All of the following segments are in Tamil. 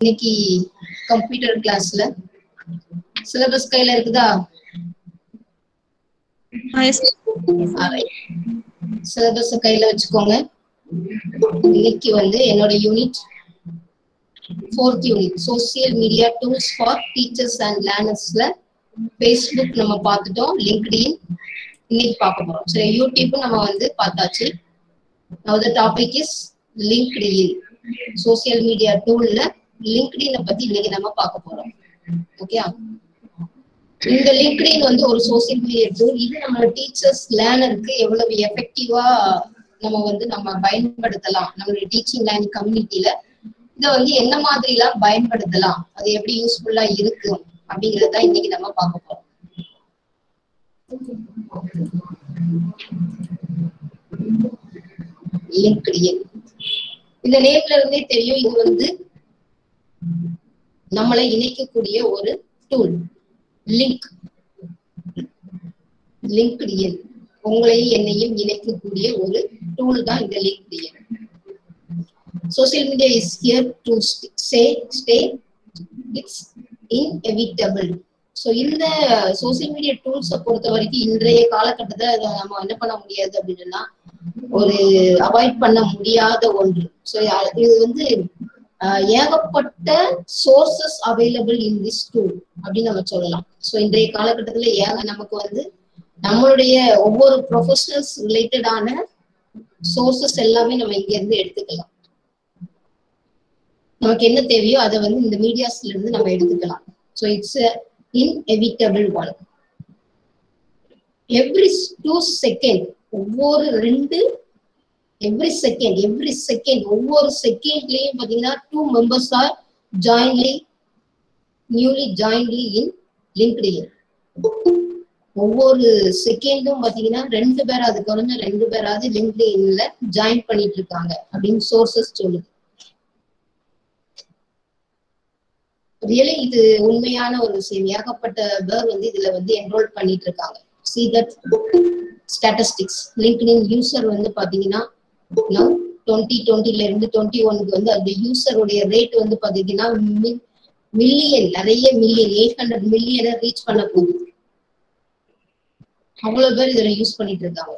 இன்னைக்கு கம்ப்யூட்டர் கிளாஸ்ல சிலபஸ் கையில இருக்குதா சிலபஸ் கையில வச்சுக்கோங்க இன்னைக்கு வந்து என்னோட unit fourth unit social media tools for teachers and லேர்னர்ஸ்ல ஃபேஸ்புக் நம்ம பார்த்துட்டோம் லிங்க்டின் இன்னைக்கு பார்க்க போறோம் சரி யூடியூப் நம்ம வந்து பார்த்தாச்சு now the topic is LinkedIn social media டூல்ல லிங்க்டினை பத்தி இன்னைக்கு நம்ம பார்க்க போறோம் ஓகே இந்த லிங்க்டின் வந்து ஒரு சோசியல் மீடியா டூல் இது நம்ம டீச்சர்ஸ் லேர்னருக்கு எவ்வளவு எஃபெக்டிவா நம்ம வந்து நம்ம பயன்படுத்தலாம் நம்மளுடைய டீச்சிங் லேர்னிங் கம்யூனிட்டியில இதை வந்து என்ன மாதிரி எல்லாம் பயன்படுத்தலாம் அது எப்படி யூஸ்ஃபுல்லா இருக்கு அப்படிங்கறத இன்னைக்கு நம்ம பார்க்க போறோம் லிங்க்டின் இந்த நேம்ல இருந்தே தெரியும் இது வந்து நம்மளை இணைக்கக்கூடிய ஒரு டூல் லிங்க் லிங்க்டின் உங்களையும் என்னையும் இணைக்கக்கூடிய ஒரு டூல் தான் இந்த LinkedIn social media is here to say stay it's inevitable so இந்த சோசியல் மீடியா டூல்ஸை பொறுத்த வரைக்கும் இன்றைய காலகட்டத்தில் அதை நம்ம என்ன பண்ண முடியாது அப்படின்னா ஒரு அவாய்ட் பண்ண முடியாத ஒன்று ஸோ இது வந்து ஏகப்பட்ட sources available in this tool அப்படின்னு நம்ம சொல்லலாம் ஸோ இன்றைய காலகட்டத்தில் ஏக நமக்கு வந்து நம்மளுடைய ஒவ்வொரு ப்ரொஃபஷனல்ஸ் ரிலேட்டடான சோர்சஸ் எல்லாமே நம்ம இங்க இருந்து எடுத்துக்கலாம் நமக்கு என்ன தேவையோ அதை வந்து இந்த மீடியாஸ்ல இருந்து நம்ம எடுத்துக்கலாம் so it's inevitable one every two second ஒவ்வொரு ரெண்டு எவ்ரி செகண்ட் எவ்ரி செகண்ட் ஒவ்வொரு செகண்ட்லயும் பாத்தீங்கன்னா two members are jointly newly jointly in LinkedIn ஒவ்வொரு செகண்டும் பாத்தீங்கன்னா ரெண்டு பேர் அது குறைஞ்ச ரெண்டு பேராவது லிங்க்டின்ல ஜாயின் பண்ணிட்டு இருக்காங்க அப்படின்னு சோர்சஸ் சொல்லுது ரியலி இது உண்மையான ஒரு விஷயம் ஏகப்பட்ட பேர் வந்து இதுல வந்து என்ரோல் பண்ணிட்டு இருக்காங்க see that statistics LinkedIn user வந்து பாத்தீங்கன்னா டுவெண்ட்டி டுவெண்ட்டில இருந்து டுவெண்ட்டி ஒனுக்கு வந்து அந்த யூசருடைய ரேட் வந்து பாத்தீங்கன்னா மில்லியன் நிறைய மில்லியன் எயிட் ஹண்ட்ரட் மில்லியனை ரீச் பண்ண போகுது அவ்வளவு பேர் இதுல யூஸ் பண்ணிட்டு இருக்காங்க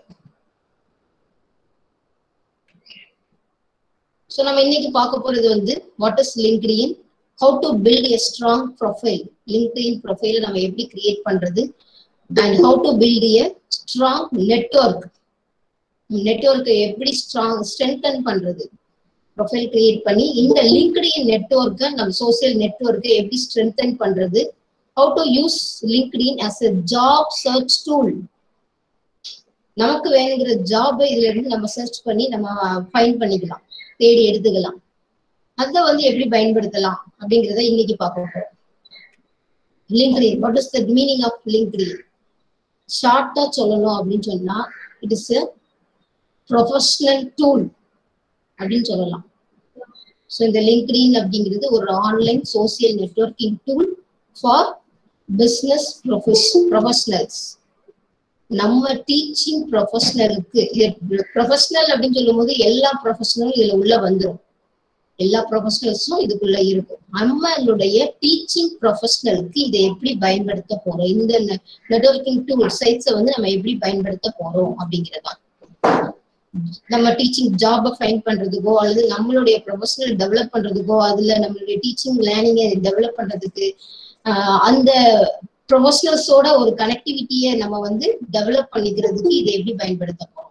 ஸோ நம்ம இன்னைக்கு பார்க்க போறது வந்து what is LinkedIn how to build a strong profile LinkedIn ப்ரொஃபைல நம்ம எப்படி கிரியேட் பண்றது and how to build a strong network நெட்ஒர்க்கை எப்படி ஸ்ட்ராங் ஸ்ட்ரென்தன் பண்றது ப்ரொஃபைல் கிரியேட் பண்ணி இந்த லிங்க்டின் நெட்ஒர்க்கை நம்ம சோசியல் நெட்ஒர்க்கை எப்படி ஸ்ட்ரென்தன் பண்றது how to use LinkedIn as a job search tool நமக்கு வேணுங்கிற ஜாபை இதுல இருந்து நம்ம சர்ச் பண்ணி நம்ம ஃபைன் பண்ணிக்கலாம் தேடி எடுத்துக்கலாம் அதை வந்து எப்படி பயன்படுத்தலாம் அப்படிங்கிறத இன்னைக்கு பார்க்க போறோம் LinkedIn what is the meaning of LinkedIn ஷார்ட்டா சொல்லணும் அப்படின்னு சொன்னா it is a professional tool அப்படின்னு சொல்லலாம் ஸோ இந்த லிங்க்டின் அப்படிங்கிறது ஒரு online social networking tool for business professionals நம்ம டீச்சிங் ப்ரொஃபஷனலுக்கு ப்ரொஃபஷனல் அப்படின்னு சொல்லும் போது எல்லா ப்ரொஃபஷனலும் இதுல உள்ள வந்துடும் எல்லா ப்ரொஃபஷனல்ஸும் இதுக்குள்ள இருக்கும் நம்மளுடைய டீச்சிங் ப்ரொஃபஷனலுக்கு இதை எப்படி பயன்படுத்த போறோம் இந்த நெட்ஒர்க்கிங் டூல் சைட்ஸை வந்து நம்ம எப்படி பயன்படுத்த போறோம் அப்படிங்கிறதான் நம்ம டீச்சிங் ஜாபை ஃபைன் பண்றதுக்கோ அல்லது நம்மளுடைய ப்ரொஃபஷனல் டெவலப் பண்றதுக்கோ அதுல நம்மளுடைய டீச்சிங் லேர்னிங்கை டெவலப் பண்றதுக்கு அந்த ப்ரொஃபஷனல்ஸோட ஒரு கனெக்டிவிட்டியை நம்ம வந்து டெவலப் பண்ணிக்கிறதுக்கு இதை எப்படி பயன்படுத்த போறோம்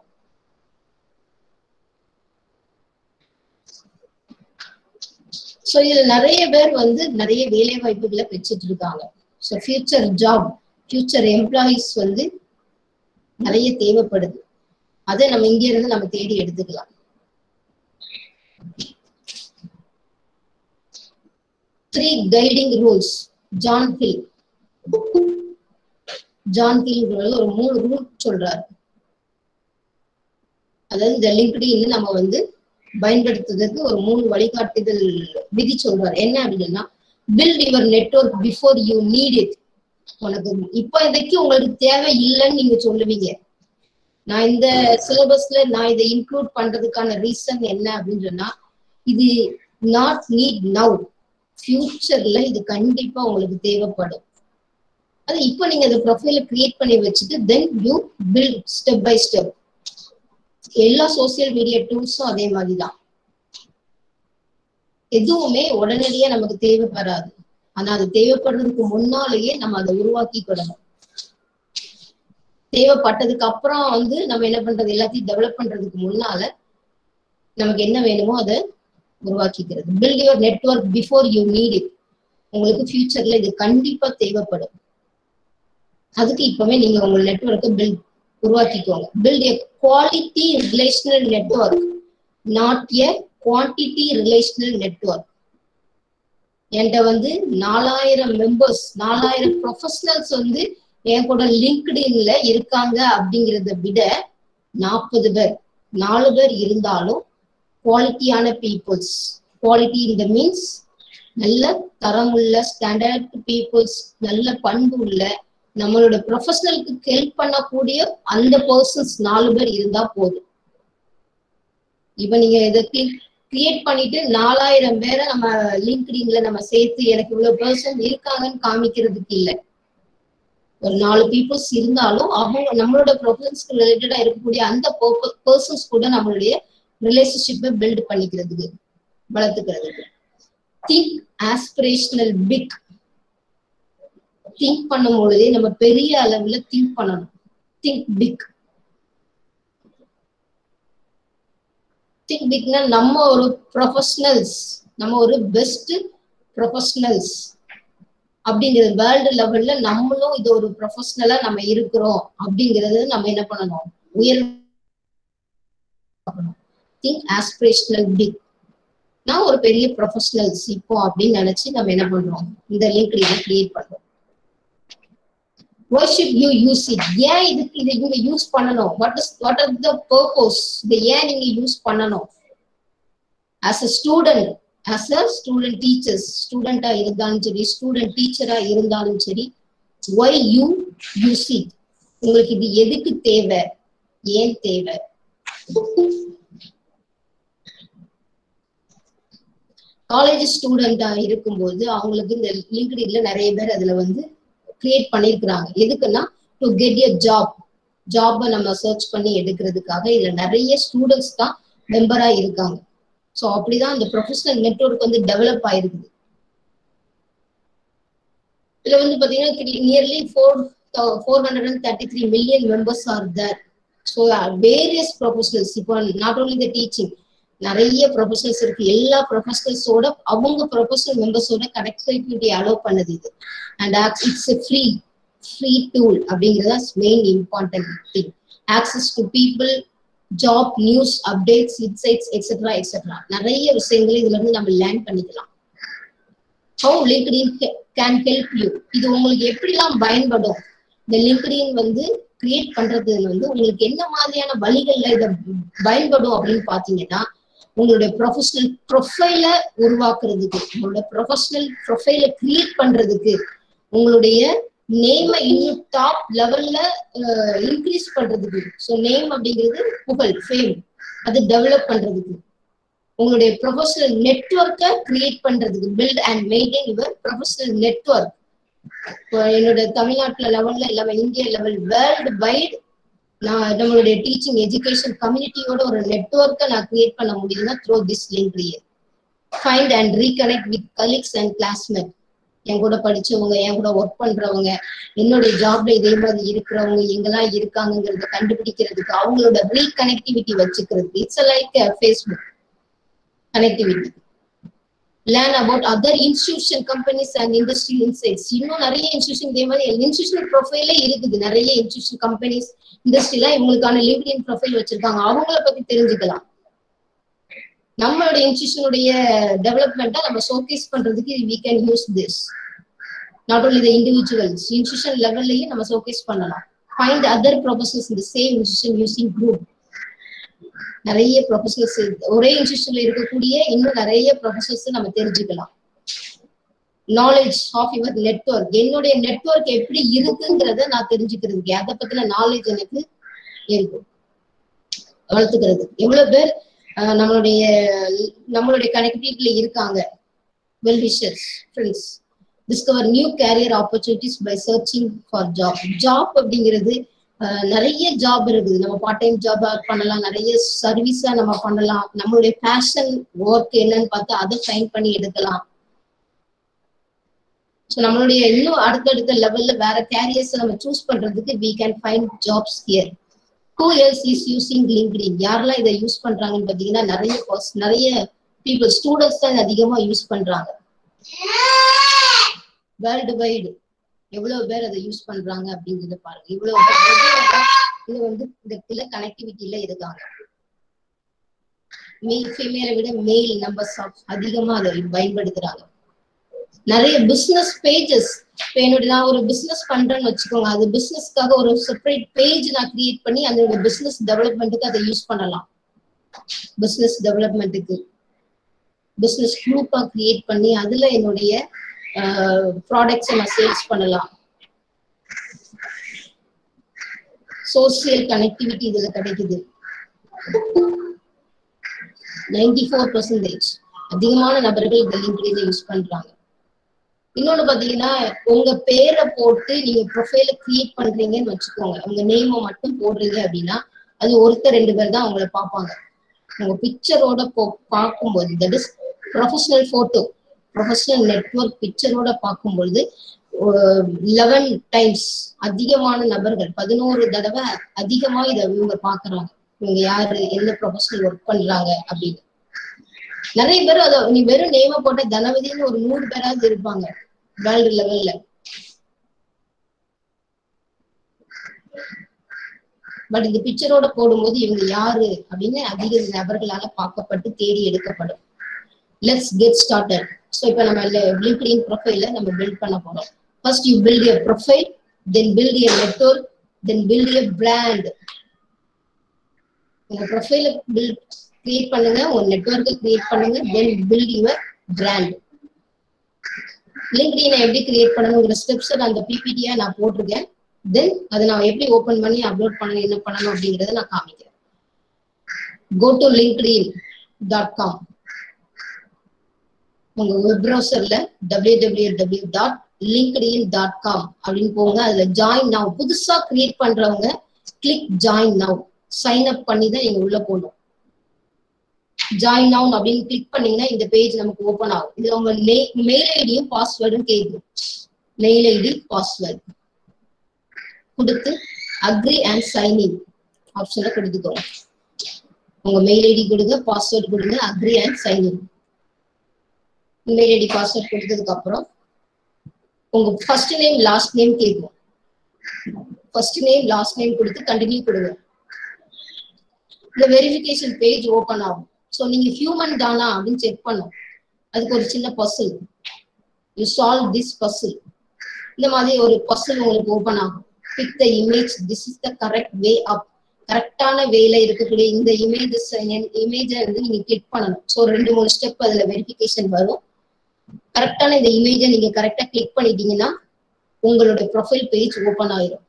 ஸோ இதுல நிறைய பேர் வந்து நிறைய வேலை வாய்ப்புகளை பெற்றுட்டு இருக்காங்க so future job future employees வந்து நிறைய தேவைப்படுது அதை நம்ம இங்க இருந்து நம்ம தேடி எடுத்துக்கலாம் three guiding rules John Hill John ஹில்ங்கிறது ஒரு மூணு ரூல் சொல்றாரு அதாவது இந்த லிங்க்டின் நம்ம வந்து பயன்படுத்துறதுக்கு ஒரு மூணு வழிகாட்டுதல் விதி சொல்றாரு என்ன அப்படின்னா build your network before you need it உனக்கு இப்ப இதுக்கு உங்களுக்கு தேவை இல்லைன்னு நீங்க சொல்லுவீங்க நான் இந்த சிலபஸ்ல நான் இதை இன்க்ளூட் பண்றதுக்கான ரீசன் என்ன அப்படின்னு சொன்னா இது நாட் நீட் நவ் ஃபியூச்சர்ல இது கண்டிப்பா உங்களுக்கு தேவைப்படும் அது இப்போ நீங்க அந்த ப்ரொஃபைல கிரியேட் பண்ணி வச்சுட்டு then you build step by step எல்லா சோசியல் மீடியா டூல்ஸும் அதே மாதிரி தான் எதுவுமே உடனடியா நமக்கு தேவைப்படாது ஆனா அது தேவைப்படுறதுக்கு முன்னாலேயே நம்ம அதை உருவாக்கிக்கிடணும் தேவைப்பட்டதுக்கு அப்புறம் வந்து நம்ம என்ன பண்றது எல்லாத்தையும் டெவலப் பண்றதுக்கு முன்னால நமக்கு என்ன வேணுமோ அதை உருவாக்கிக்கிறது build your network before you need it உங்களுக்கு ஃபியூச்சர்ல இது கண்டிப்பா தேவைப்படும் அதுக்கு இப்பவே நீங்க உங்க நெட்ஒர்க்கை பில்ட் உருவாக்கிக்கோங்க build a quality relational network not a quantity relational network என்கிட்ட வந்து நாலாயிரம் மெம்பர்ஸ் நாலாயிரம் ப்ரொஃபஷனல்ஸ் வந்து என் கூட லிங்க்டின்ல இருக்காங்க அப்படிங்கிறத விட நாற்பது பேர் நாலு பேர் இருந்தாலும் குவாலிட்டியான பீப்புள்ஸ் குவாலிட்டி இந்த மீன்ஸ் நல்ல தரமுள்ள ஸ்டாண்டர்ட் பீப்புள்ஸ் நல்ல பண்பு உள்ள நம்மளோட ப்ரொஃபஷனலுக்கு ஹெல்ப் பண்ணக்கூடிய அந்த பர்சன்ஸ் நாலு பேர் இருந்தா போதும் இப்ப நீங்க இதை கிரியேட் பண்ணிட்டு நாலாயிரம் பேரை நம்ம லிங்க்டின்ல நம்ம சேர்த்து எனக்கு இவ்வளவு பர்சன் இருக்காங்கன்னு காமிக்கிறதுக்கு இல்லை ஒரு நாலு பீப்புள்ஸ் இருந்தாலும் அவங்க நம்மளோட ப்ரொஃபஷன்ஸ்க்கு ரிலேட்டடா இருக்கக்கூடிய அந்த பர்சன்ஸ் கூட நம்மளுடைய ரிலேஷன்ஷிப்பை பில்ட் பண்ணிக்கிறதுக்கு வளர்த்துக்கிறதுக்கு திங்க் ஆஸ்பிரேஷனல் பிக் திங்க் பண்ணும் பொழுதே நம்ம பெரிய அளவுல திங்க் பண்ணணும் திங்க் பிக் திங்க் பிக்னா நம்ம ஒரு ப்ரொஃபஷனல்ஸ் நம்ம ஒரு பெஸ்ட் ப்ரொஃபஷனல்ஸ் அப்படிங்கிறது வேர்ல்டு லெவல்ல நம்மளும் இது ஒரு ப்ரொஃபஷனலா நம்ம இருக்கிறோம் அப்படிங்கறது நம்ம என்ன பண்ணணும் உயர் திங்க் ஆஸ்பிரேஷனல் பிக் நான் ஒரு பெரிய ப்ரொஃபஷனல்ஸ் இப்போ அப்படின்னு நினைச்சு நம்ம என்ன பண்றோம் இந்த லிங்க் இதை கிரியேட் பண்றோம் வர்ஷிப் யூ யூஸ் இட் ஏன் இதுக்கு இதை நீங்க யூஸ் பண்ணணும் what is what are the purpose இதை ஏன் நீங்க யூஸ் பண்ணணும் as a student as a student teachers ஸ்டூடெண்டா இருந்தாலும் சரி ஸ்டூடெண்ட் டீச்சரா இருந்தாலும் சரி ஒய் யூ யூஸ் இட் உங்களுக்கு இது எதுக்கு தேவை ஏன் தேவை காலேஜ் ஸ்டூடெண்டா இருக்கும்போது அவங்களுக்கு இந்த லிங்க்டின்ல நிறைய பேர் அதுல வந்து கிரியேட் பண்ணிருக்கிறாங்க எதுக்குன்னா டு கெட் எ ஜாப் ஜாப்பை நம்ம சர்ச் பண்ணி எடுக்கிறதுக்காக இதுல நிறைய ஸ்டூடெண்ட்ஸ் தான் மெம்பரா இருக்காங்க ஸோ அப்படிதான் இந்த ப்ரொஃபஷனல் நெட்ஒர்க் வந்து டெவலப் ஆயிருக்குது இதுல வந்து பாத்தீங்கன்னா nearly four four hundred and thirty three million members are there so various professionals இப்போ நாட் ஓன்லி த டீச்சிங் நிறைய ப்ரொஃபஷனல்ஸ் இருக்கு எல்லா ப்ரொஃபஷனல்ஸோட அவங்க ப்ரொஃபஷனல் மெம்பர்ஸோட கனெக்டிவிட்டி அலோவ் பண்ணுது இது and it's a free free tool அப்படிங்கிறதா main important thing access to people job news updates insights etcetera etcetera நிறைய விஷயங்கள் இதுல இருந்து நம்ம லேர்ன் பண்ணிக்கலாம் how LinkedIn can help you இது உங்களுக்கு எப்படிலாம் பயன்படும் இந்த லிங்க்டின் வந்து கிரியேட் பண்றது வந்து உங்களுக்கு என்ன மாதிரியான வழிகள்ல இதை பயன்படும் அப்படின்னு பாத்தீங்கன்னா உங்களுடைய ப்ரொஃபஷனல் ப்ரொஃபைல உருவாக்குறதுக்கு உங்களோட ப்ரொஃபஷனல் ப்ரொஃபைல கிரியேட் பண்றதுக்கு உங்களுடைய நேமை இன்னும் டாப் லெவல்ல இன்க்ரீஸ் பண்றதுக்கு ஸோ நேம் அப்படிங்கிறது புகழ் ஃபேம் அது டெவலப் பண்றதுக்கு உங்களுடைய ப்ரொஃபஷனல் நெட்ஒர்க்கை கிரியேட் பண்றதுக்கு build and maintain your professional network என்னோட தமிழ்நாட்டுல லெவல்ல இல்லாம இந்தியா லெவல் வேர்ல்டு வைட் நான் நம்மளுடைய டீச்சிங் எஜுகேஷன் கம்யூனிட்டியோட ஒரு நெட்ஒர்க்கை நான் கிரியேட் பண்ண முடியுதுன்னா through this link find and reconnect with colleagues and classmate என் கூட படிச்சவங்க என் கூட ஒர்க் பண்றவங்க என்னுடைய ஜாப்ல இதே மாதிரி இருக்கிறவங்க எங்கெல்லாம் இருக்காங்கிறத கண்டுபிடிக்கிறதுக்கு அவங்களோட ரீகனெக்டிவிட்டி வச்சுக்கிறதுக்கு it's like Facebook connectivity learn about other institution companies and industrial insights இன்னும் நிறைய இன்ஸ்டியூஷன் இதே மாதிரி இன்ஸ்டியூஷனல் ப்ரொஃபைலே இருக்குது நிறைய இன்ஸ்டியூஷன் கம்பெனிஸ் இண்டஸ்ட்ரியில இவங்களுக்கான லிங்க்டின் ப்ரொஃபைல் வச்சிருக்காங்க அவங்கள பத்தி தெரிஞ்சுக்கலாம் நம்மளுடைய இன்ஸ்டியூஷனுடைய டெவலப்மெண்ட்டை நம்ம ஷோகேஸ் பண்றதுக்கு we can use this not only the individuals institution லெவல்லையும் நம்ம ஷோகேஸ் பண்ணலாம் ஃபைண்ட் அதர் ப்ரொஃபஷனல்ஸ் இந்த சேம் இன்ஸ்டியூஷன் யூசிங் குரூப் நிறைய ப்ரொஃபஷனல்ஸ் ஒரே இன்ஸ்டியூஷன்ல இருக்கக்கூடிய இன்னும் நிறைய ப்ரொஃபஷனல்ஸ் நம்ம தெரிஞ்சுக்கலாம் நாலேஜ் ஆஃப் யுவர் நெட்ஒர்க் என்னுடைய நெட்ஒர்க் எப்படி இருக்குங்கிறத நான் தெரிஞ்சுக்கிறதுக்கு அதை பத்தின நாலேஜ் எனக்கு இருக்கும் வளர்த்துக்கிறது எவ்வளவு பேர் நம்மளுடைய நம்மளுடைய கனெக்டிவிட்டியில இருக்காங்க well wishers friends discover new career opportunities by searching for job job அப்படிங்கிறது அஹ், நிறைய ஜாப் இருக்குது நம்ம பார்ட் டைம் ஜாபா பண்ணலாம் நிறைய சர்வீஸா நம்ம பண்ணலாம் நம்மளுடைய பேஷன் ஒர்க் என்னன்னு பார்த்து அதை ஃபைன் பண்ணி எடுக்கலாம் ஸோ நம்மளுடைய இன்னும் அடுத்தடுத்த லெவல்ல வேற கேரியர்ஸ் நம்ம சூஸ் பண்றதுக்கு we can find jobs here who else is using LinkedIn யாரெல்லாம் இதை யூஸ் பண்றாங்கன்னு பாத்தீங்கன்னா நிறைய pers- நிறைய பீப்புள் ஸ்டூடெண்ட்ஸ் தான் இதை அதிகமா யூஸ் பண்றாங்க வேர்ல்டு வைடு எவ்வளவு பேர் அதை யூஸ் பண்றாங்க அப்படிங்கறத பாருங்க இவ்வளவு பேர் எவ்வளவு பேர் இது வந்து இந்த இதுல கனெக்டிவிட்டியில இருக்காங்க மெயில் ஃபீமேலை விட மெயில் நம்பர்ஸ் அதிகமா அதை பயன்படுத்துறாங்க நிறைய பிசினஸ் பேஜஸ் இப்போ என்னோட நான் ஒரு பிசினஸ் பண்றேன்னு வச்சுக்கோங்க அது பிசினஸ்க்காக ஒரு செப்பரேட் பேஜ் நான் கிரியேட் பண்ணி அதோட பிசினஸ் டெவலப்மெண்ட்டுக்கு அதை யூஸ் பண்ணலாம் பிசினஸ் டெவலப்மெண்ட்டுக்கு பிசினஸ் குரூப்பா கிரியேட் பண்ணி அதுல என்னுடைய ப்ராடக்ட்ஸை நான் சேல்ஸ் பண்ணலாம் சோசியல் கனெக்டிவிட்டி இதுல கிடைக்குது நைன்டி ஃபோர் பர்சன்டேஜ் அதிகமான நபர்கள் இந்த லிங்க்டின் யூஸ் பண்றாங்க இன்னொன்னு பாத்தீங்கன்னா உங்க பேரை போட்டு நீங்க ப்ரொஃபைல கிரியேட் பண்றீங்கன்னு வச்சுக்கோங்க உங்க நேமை மட்டும் போடுறீங்க அப்படின்னா அது ஒருத்தர் ரெண்டு பேர் தான் அவங்கள பார்ப்பாங்க உங்க பிக்சரோட போ பார்க்கும்போது that is professional photo professional network பிக்சரோட பார்க்கும்பொழுது லெவன் டைம்ஸ் அதிகமான நபர்கள் பதினோரு தடவை அதிகமா இதை இவங்க பாக்குறாங்க இவங்க யாரு என்ன ப்ரொஃபஷனல் ஒர்க் பண்றாங்க அப்படின்னு நிறைய பேர் அத நீ வெறும் நேம போட்ட தனவதினு ஒரு நூறு பேராவது இருப்பாங்க வேர்ல்டு லெவல்ல பட் இந்த பிக்சரோட போடும்போது இவங்க யாரு அப்படின்னு அதிக நபர்களால பார்க்கப்பட்டு தேடி எடுக்கப்படும் லெட்ஸ் கெட் ஸ்டார்டட் ஸோ இப்போ நம்ம லிங்க்டின் ப்ரொஃபைல நம்ம பில்ட் பண்ண போறோம் first you build your profile then build your network then build your brand உங்க ப்ரொஃபைல பில்ட் கிரியேட் பண்ணுங்க உங்க நெட்ஒர்க்கை கிரியேட் பண்ணுங்க தென் பில்ட் யுவர் பிராண்ட் லிங்க்டினை எப்படி கிரியேட் பண்ணணுங்கிற ஸ்டெப்ஸ் அந்த பிபிடியா நான் போட்டிருக்கேன் தென் அதை நான் எப்படி ஓபன் பண்ணி அப்லோட் பண்ணணும் என்ன பண்ணணும் அப்படிங்கறத நான் காமிக்கிறேன் go to LinkedIn dot com உங்க வெப் ப்ரௌசர்ல W W W dot LinkedIn dot com அப்படின்னு போங்க அதுல ஜாயின் நவ் புதுசா கிரியேட் பண்றவங்க click join now sign up பண்ணி தான் நீங்க உள்ள போகணும் ஜாயின் நவுன் அப்படின்னு கிளிக் பண்ணீங்கன்னா இந்த பேஜ் நமக்கு ஓபன் ஆகும் இதுல உங்க மெயில் ஐடியும் பாஸ்வேர்டும் கேட்கும் மெயில் ஐடி பாஸ்வேர்டு கொடுத்து அக்ரி அண்ட் சைனிங் ஆப்ஷனை கொடுத்துக்கோங்க உங்க மெயில் ஐடி கொடுங்க பாஸ்வேர்டு கொடுங்க agree and signing mail ID password கொடுத்ததுக்கு அப்புறம் உங்க ஃபர்ஸ்ட் நேம் லாஸ்ட் நேம் கேட்கும் ஃபர்ஸ்ட் நேம் லாஸ்ட் நேம் கொடுத்து கண்டினியூ கொடுங்க இந்த வெரிஃபிகேஷன் பேஜ் ஓபன் ஆகும் ஸோ நீங்க ஹியூமன் தானா அப்படின்னு செக் பண்ணும் அதுக்கு ஒரு சின்ன puzzle you solve this puzzle இந்த மாதிரி ஒரு பசில் உங்களுக்கு ஓபன் ஆகும் pick the image this is the correct way of கரெக்டான வேல இருக்கக்கூடிய இந்த இமேஜஸ் இமேஜை வந்து நீங்க கிளிக் பண்ணணும் ஸோ ரெண்டு மூணு ஸ்டெப் அதுல வெரிஃபிகேஷன் வரும் கரெக்டான இந்த இமேஜை நீங்க கரெக்டா கிளிக் பண்ணிட்டீங்கன்னா உங்களோட ப்ரொஃபைல் பேஜ் ஓபன் ஆயிரும்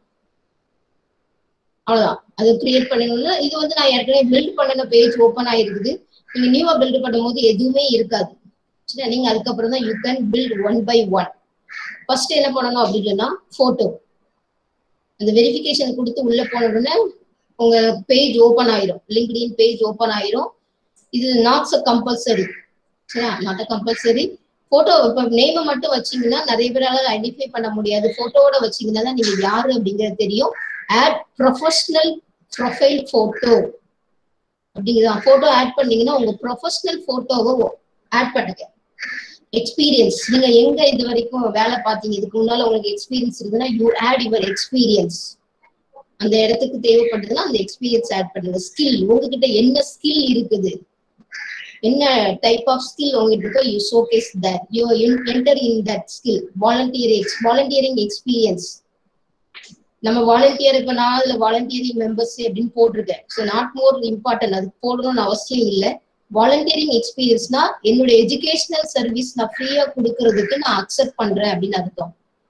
அவ்வளவுதான் அதை கிரியேட் பண்ணணும்னா இது வந்து நான் ஏற்கனவே பில்ட் பண்ணின பேஜ் ஓப்பன் ஆயிருக்குது நீங்க நியூவா பில்ட் பண்ணும்போது எதுவுமே இருக்காது சரியா நீங்க அதுக்கப்புறம் தான் you can build one by one first என்ன பண்ணணும் அப்படின்னு சொன்னா போட்டோ அந்த வெரிஃபிகேஷன் கொடுத்து உள்ள போன உடனே உங்க பேஜ் ஓப்பன் ஆயிரும் லிங்க்டின் பேஜ் ஓப்பன் ஆயிரும் இது நாட்ஸ் கம்பல்சரி சரியா நாட் கம்பல்சரி போட்டோ இப்போ நேமை மட்டும் வச்சீங்கன்னா நிறைய பேரால ஐடென்டிஃபை பண்ண முடியாது போட்டோவோட வச்சீங்கன்னா தான் நீங்க யாரு அப்படிங்கிறது தெரியும் ஆட் ப்ரொஃபஷனல் ப்ரொஃபைல் போட்டோ அப்படிங்கிறதா போட்டோ ஆட் பண்ணீங்கன்னா உங்க ப்ரொஃபஷனல் போட்டோவை ஆட் பண்ணுங்க எக்ஸ்பீரியன்ஸ் நீங்க எங்க இது வரைக்கும் வேலை பார்த்தீங்க இதுக்கு முன்னால உங்களுக்கு எக்ஸ்பீரியன்ஸ் இருக்குன்னா யூ ஆட் யுவர் எக்ஸ்பீரியன்ஸ் அந்த இடத்துக்கு தேவைப்படுதுன்னா அந்த எக்ஸ்பீரியன்ஸ் ஆட் பண்ணுங்க ஸ்கில் உங்ககிட்ட என்ன ஸ்கில் இருக்குது என்ன டைப் ஆஃப் ஸ்கில் உங்ககிட்ட இருக்கோ you showcase that you enter in that skill volunteer volunteering experience நம்ம வாலண்டியர் இப்ப நான் அதுல வாலண்டியரிங் மெம்பர்ஸ் அப்படின்னு போட்டிருக்கேன் ஸோ நாட் மோர் இம்பார்ட்டன்ட் அது போடணும்னு அவசியம் இல்லை வாலண்டியரிங் எக்ஸ்பீரியன்ஸ்னா என்னோட எஜுகேஷனல் சர்வீஸ் நான் ஃப்ரீயா கொடுக்கறதுக்கு நான் அக்செப்ட் பண்றேன் அப்படின்னு அர்த்தம்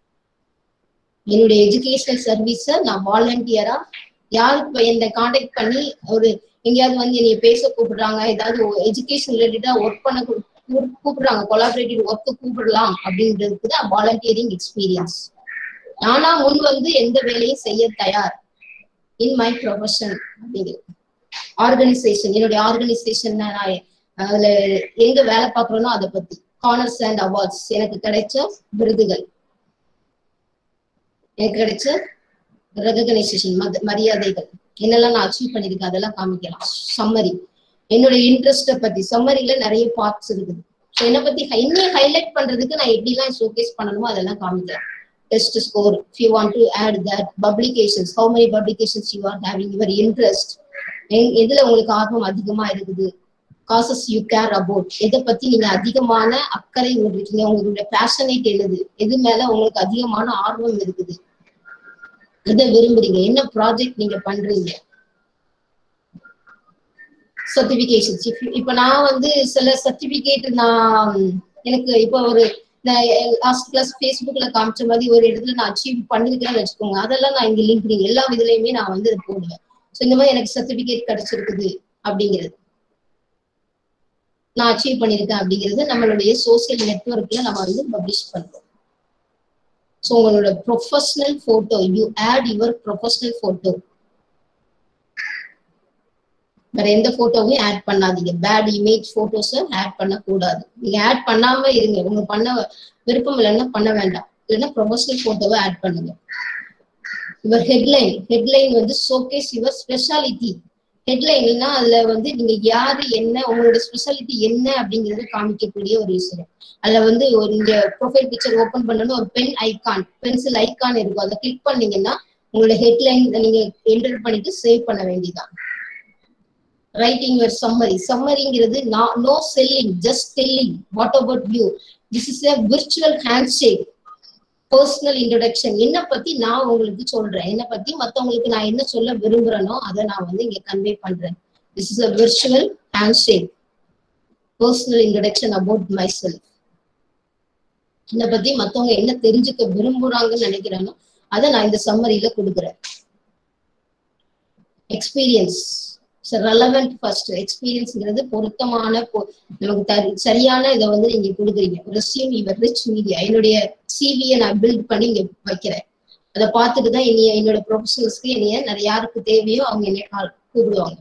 என்னுடைய எஜுகேஷனல் சர்வீஸ நான் வாலண்டியரா யாருக்கு என்னை காண்டாக்ட் பண்ணி ஒரு எங்கேயாவது வந்து என்னைய பேச கூப்பிடுறாங்க ஏதாவது எஜுகேஷன் ரிலேட்டடா ஒர்க் பண்ண கூப்பிடுறாங்க கொலாபரேட்டிவ் ஒர்க்கு கூப்பிடலாம் அப்படின்றதுக்கு தான் வாலண்டியரிங் எக்ஸ்பீரியன்ஸ் நானா முன் வந்து எந்த வேலையும் செய்ய தயார் இன் மை ப்ரொஃபஷன் அப்படிங்கிறது ஆர்கனைசேஷன் என்னுடைய ஆர்கனைசேஷன் நான் அதுல எங்க வேலை பார்க்கறோனோ அதை பத்தி கார்னர்ஸ் அண்ட் அவார்ட்ஸ் எனக்கு கிடைச்ச விருதுகள் எனக்கு கிடைச்ச ரெகனைசேஷன் மரியாதைகள் என்னெல்லாம் நான் அச்சீவ் பண்ணிருக்கேன் அதெல்லாம் காமிக்கலாம் சம்மரி என்னோட இன்ட்ரெஸ்ட பத்தி சம்மரியில நிறைய பார்ட்ஸ் இருக்குது ஸோ என்னை பத்தி இன்னும் ஹைலைட் பண்றதுக்கு நான் எப்படிலாம் ஷோகேஸ் பண்ணணுமோ அதெல்லாம் காமிக்கலாம் test score if you want to add that publications how many publications you are having your interest எதுல உங்களுக்கு ஆர்வம் அதிகமா இருக்குது காசஸ் யூ கேர் அபவுட் எதை பத்தி நீங்க அதிகமான அக்கறை இருக்கீங்க உங்களுடைய பேஷனேட் என்னது எது மேல உங்களுக்கு அதிகமான ஆர்வம் இருக்குது எதை விரும்புறீங்க என்ன ப்ராஜெக்ட் நீங்க பண்றீங்க சர்டிபிகேஷன்ஸ் இப்ப நான் வந்து சில சர்டிபிகேட் நான் எனக்கு இப்போ ஒரு லாஸ்ட் கிளாஸ் ஃபேஸ்புக்ல காமிச்ச மாதிரி ஒரு இடத்துல நான் அச்சீவ் பண்ணிருக்கேன்னு வச்சுக்கோங்க அதெல்லாம் நான் இங்க லிங்க் எல்லா இதுலயுமே நான் வந்து போடுவேன் ஸோ இந்த மாதிரி எனக்கு சர்டிபிகேட் கிடைச்சிருக்குது அப்படிங்கிறது நான் அச்சீவ் பண்ணியிருக்கேன் அப்படிங்கிறது நம்மளுடைய சோசியல் நெட்ஒர்க்ல நம்ம வந்து பப்ளிஷ் பண்றோம் ஸோ உங்களோட professional photo you add your professional photo வேற எந்த போட்டோவையும் ஆட் பண்ணாதீங்க பேட் இமேஜ் போட்டோஸை ஆட் பண்ணக்கூடாது நீங்க ஆட் பண்ணாம இருங்க உங்க பண்ண விருப்பம் இல்லைன்னா பண்ண வேண்டாம் இல்லைன்னா ப்ரொஃபஷனல் போட்டோவை ஆட் பண்ணுங்க யுவர் ஹெட்லைன் ஹெட்லைன் வந்து ஷோகேஸ் யுவர் ஸ்பெஷாலிட்டி ஹெட்லைன்னா அதுல வந்து நீங்க யாரு என்ன உங்களோட ஸ்பெஷாலிட்டி என்ன அப்படிங்கறத காமிக்கக்கூடிய ஒரு விஷயம் அதுல வந்து ஒரு நீங்க ப்ரொஃபைல் பிக்சர் ஓபன் பண்ணணும் ஒரு பென் ஐகான் பென்சில் ஐகான் இருக்கும் அதை கிளிக் பண்ணீங்கன்னா உங்களோட ஹெட்லைன் நீங்க என்டர் பண்ணிட்டு சேவ் பண்ண வேண்டியதான் ரைட்டிங் யுவர் சம்மரி சம்மரிங்கிறது no selling just telling what about you this is a virtual handshake personal introduction என்ன பத்தி நான் உங்களுக்கு சொல்றேன் என்ன பத்தி மத்தவங்களுக்கு நான் என்ன சொல்ல விரும்புறேனோ அதை நான் வந்து இங்க கன்வே பண்றேன் this is a virtual handshake personal introduction about myself என்னை பத்தி மத்தவங்க என்ன தெரிஞ்சுக்க விரும்புறாங்கன்னு நினைக்கிறானோ அதை நான் இந்த சம்மரியில கொடுக்குறேன் எக்ஸ்பீரியன்ஸ் ரெலவெண்ட் ஃபர்ஸ்ட் எக்ஸ்பீரியன்ஸ்ங்கிறது பொருத்தமான நமக்கு சரியான இதை வந்து நீங்க கொடுக்குறீங்க ரெசியூம் இவர் ரிச் மீடியா என்னுடைய சிவியை நான் பில்ட் பண்ணி இங்க வைக்கிறேன் அதை பார்த்துட்டு தான் என்னைய என்னோட ப்ரொஃபஷனல்ஸ்க்கு என்னைய நிறைய யாருக்கு தேவையோ அவங்க என்னைய கூப்பிடுவாங்க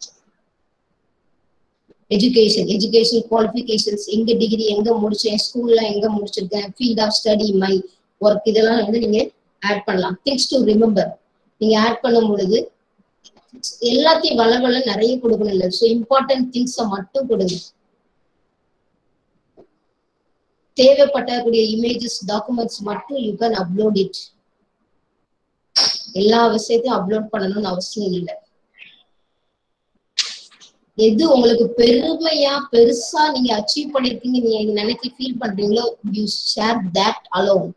எஜுகேஷன் எஜுகேஷன் குவாலிஃபிகேஷன்ஸ் எங்க டிகிரி எங்க முடிச்சேன் ஸ்கூல்ல எங்க முடிச்சிருக்கேன் field of study my work இதெல்லாம் வந்து நீங்க ஆட் பண்ணலாம் திங்ஸ் டு ரிமெம்பர் நீங்க ஆட் பண்ணும் பொழுது எல்லாத்தையும் வளவள நிறைய கொடுக்கணும் இல்லை ஸோ இம்பார்ட்டன்ட் திங்ஸை மட்டும் கொடுங்க தேவைப்படக்கூடிய இமேஜஸ் டாக்குமெண்ட்ஸ் மட்டும் யூ கேன் அப்லோட் இட் எல்லா விஷயத்தையும் அப்லோட் பண்ணணும்னு அவசியம் இல்லை எது உங்களுக்கு பெருமையா பெருசா நீங்க அச்சீவ் பண்ணிருக்கீங்க நீங்க நினைச்சு ஃபீல் பண்றீங்களோ you share that alone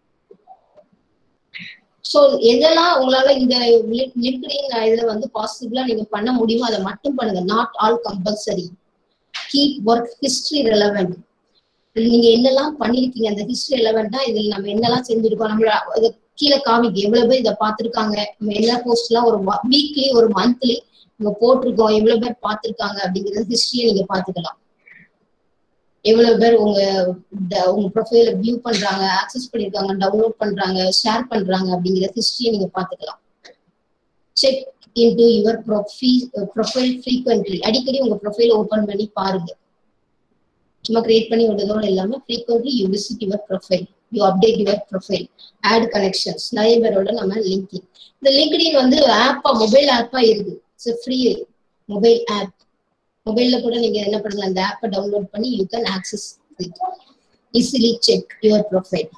so எதெல்லாம் உங்களால இந்த லிங்க்டின் இதுல வந்து பாசிபிளா நீங்க பண்ண முடியுமோ அதை மட்டும் பண்ணுங்க not all compulsory keep work history relevant நீங்க என்னெல்லாம் பண்ணிருக்கீங்க அந்த ஹிஸ்டரி ரெலவெண்டா இதுல நம்ம என்னெல்லாம் செஞ்சிருக்கோம் நம்மள கீழே காமிக்கு எவ்வளவு பேர் இதை பார்த்திருக்காங்க நம்ம எல்லா போஸ்ட் எல்லாம் ஒரு வீக்லி ஒரு மந்த்லி நம்ம போட்டிருக்கோம் எவ்வளவு பேர் பார்த்திருக்காங்க அப்படிங்கறது ஹிஸ்டரியை நீங்க பாத்துக்கலாம் எவ்வளவு பேர் உங்க உங்க ப்ரொஃபைல வியூ பண்றாங்க ஆக்சஸ் பண்ணிருக்காங்க டவுன்லோட் பண்றாங்க ஷேர் பண்றாங்க அப்படிங்கிற ஹிஸ்டரியை நீங்க பாத்துக்கலாம் check into your profile frequently அடிக்கடி உங்க ப்ரொஃபைல் ஓபன் பண்ணி பாருங்க சும்மா கிரியேட் பண்ணி விடுறதோட இல்லாம frequently you visit your profile you update your profile add connections நிறைய பேரோட நம்ம லிங்கிங் இந்த லிங்க்டின் வந்து ஆப்பா மொபைல் ஆப்பா இருக்கு இட்ஸ் ஃப்ரீ மொபைல் ஆப் மொபைல்ல கூட நீங்க என்ன பண்ணுங்க அந்த ஆப்பை டவுன்லோட் பண்ணி you can access easily check your profile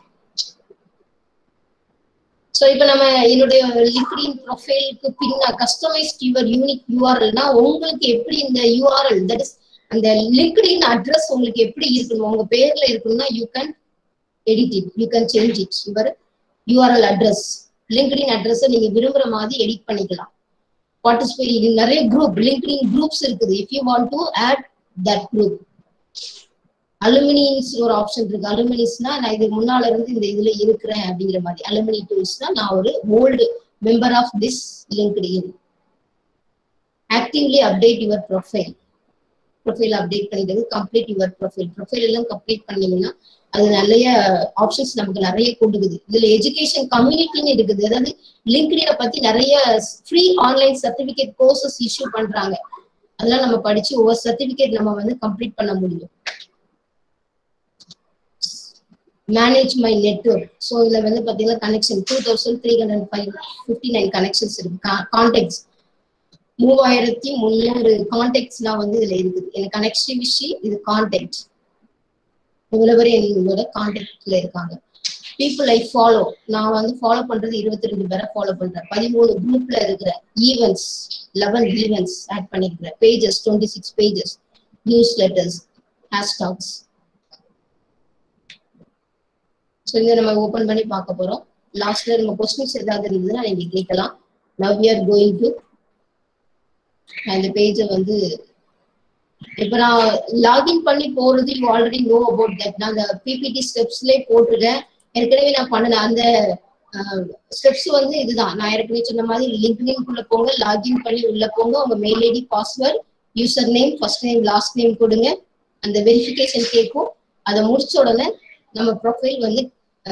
so இப்போ நம்ம என்னுடைய லிங்க்டின் ப்ரொஃபைலுக்கு பின்ன கஸ்டமைஸ்ட் யுவர் யூனிக் யூஆர்எல்னா உங்களுக்கு எப்படி இந்த யூஆர்எல் தட் இஸ் அந்த லிங்க்டின் அட்ரஸ் உங்களுக்கு எப்படி இருக்கணும் உங்க பேர்ல இருக்கணும்னா you can edit it you can change it your URL address லிங்க்டின் அட்ரஸை நீங்க விரும்புற மாதிரி எடிட் பண்ணிக்கலாம் பார்ட்டிசிபேட் நிறைய குரூப் லிங்க்டின் குரூப்ஸ் இருக்குது if you want to add that group alumnis ஒரு ஆப்ஷன் இருக்கு அலுமினிஸ்னா நான் இதுக்கு முன்னால இருந்து இந்த இதுல இருக்கிறேன் அப்படிங்கிற மாதிரி அலுமினி டூல்ஸ்னா நான் ஒரு old member of this LinkedIn actively update your profile profile update பண்ணிட்டு கம்ப்ளீட் யுவர் ப்ரொஃபைல் ப்ரொஃபைல் எல்லாம் கம்ப்ளீட் பண்ணீங்கன்னா அது நிறைய ஆப்ஷன்ஸ் நமக்கு நிறைய கொடுக்குது இதுல எஜுகேஷன் கம்யூனிட்டின்னு இருக்குது அதாவது லிங்க்டினை பத்தி நிறைய free online certificate courses issue பண்றாங்க அதெல்லாம் நம்ம படிச்சு ஒவ்வொரு சர்டிபிகேட் நம்ம வந்து கம்ப்ளீட் பண்ண முடியும் மேனேஜ் மை நெட்ஒர்க் ஸோ இதுல வந்து பாத்தீங்கன்னா connection two thousand three hundred five fifty nine connections இருக்கு கான்டாக்ட்ஸ் மூவாயிரத்தி முந்நூறு கான்டாக்ட்ஸ்லாம் வந்து இதுல இருக்குது எனக்கு கனெக்டிவிட்டி இது கான்டாக்ட் இவ்வளவு பேர் என்னோட கான்டாக்ட்ல இருக்காங்க பீப்புள் ஐ ஃபாலோ நான் வந்து ஃபாலோ பண்றது இருபத்தி ரெண்டு பேரை ஃபாலோ பண்றேன் பதிமூணு குரூப்ல இருக்கிற ஈவெண்ட்ஸ் லெவன் ஈவெண்ட்ஸ் ஆட் பண்ணிருக்கிறேன் pages twenty six pages newsletters hashtags so இதை நம்ம ஓப்பன் பண்ணி பார்க்க போறோம் லாஸ்ட்ல நம்ம கொஸ்டின்ஸ் ஏதாவது இருந்ததுன்னா நீங்க கேட்கலாம் now we are going to அந்த பேஜை வந்து இப்ப நான் லாகின் பண்ணி போறது you already know about that நான் அந்த பிபிடி ஸ்டெப்ஸ்லயே போட்டிருக்கேன் ஏற்கனவே நான் பண்ணல அந்த ஸ்டெப்ஸ் வந்து இதுதான் நான் ஏற்கனவே சொன்ன மாதிரி லிங்க்டின் குள்ள போங்க லாகின் பண்ணி உள்ள போங்க உங்க mail ID password username first name last name கொடுங்க அந்த வெரிஃபிகேஷன் கேட்கும் அதை முடிச்ச உடனே நம்ம ப்ரொஃபைல் வந்து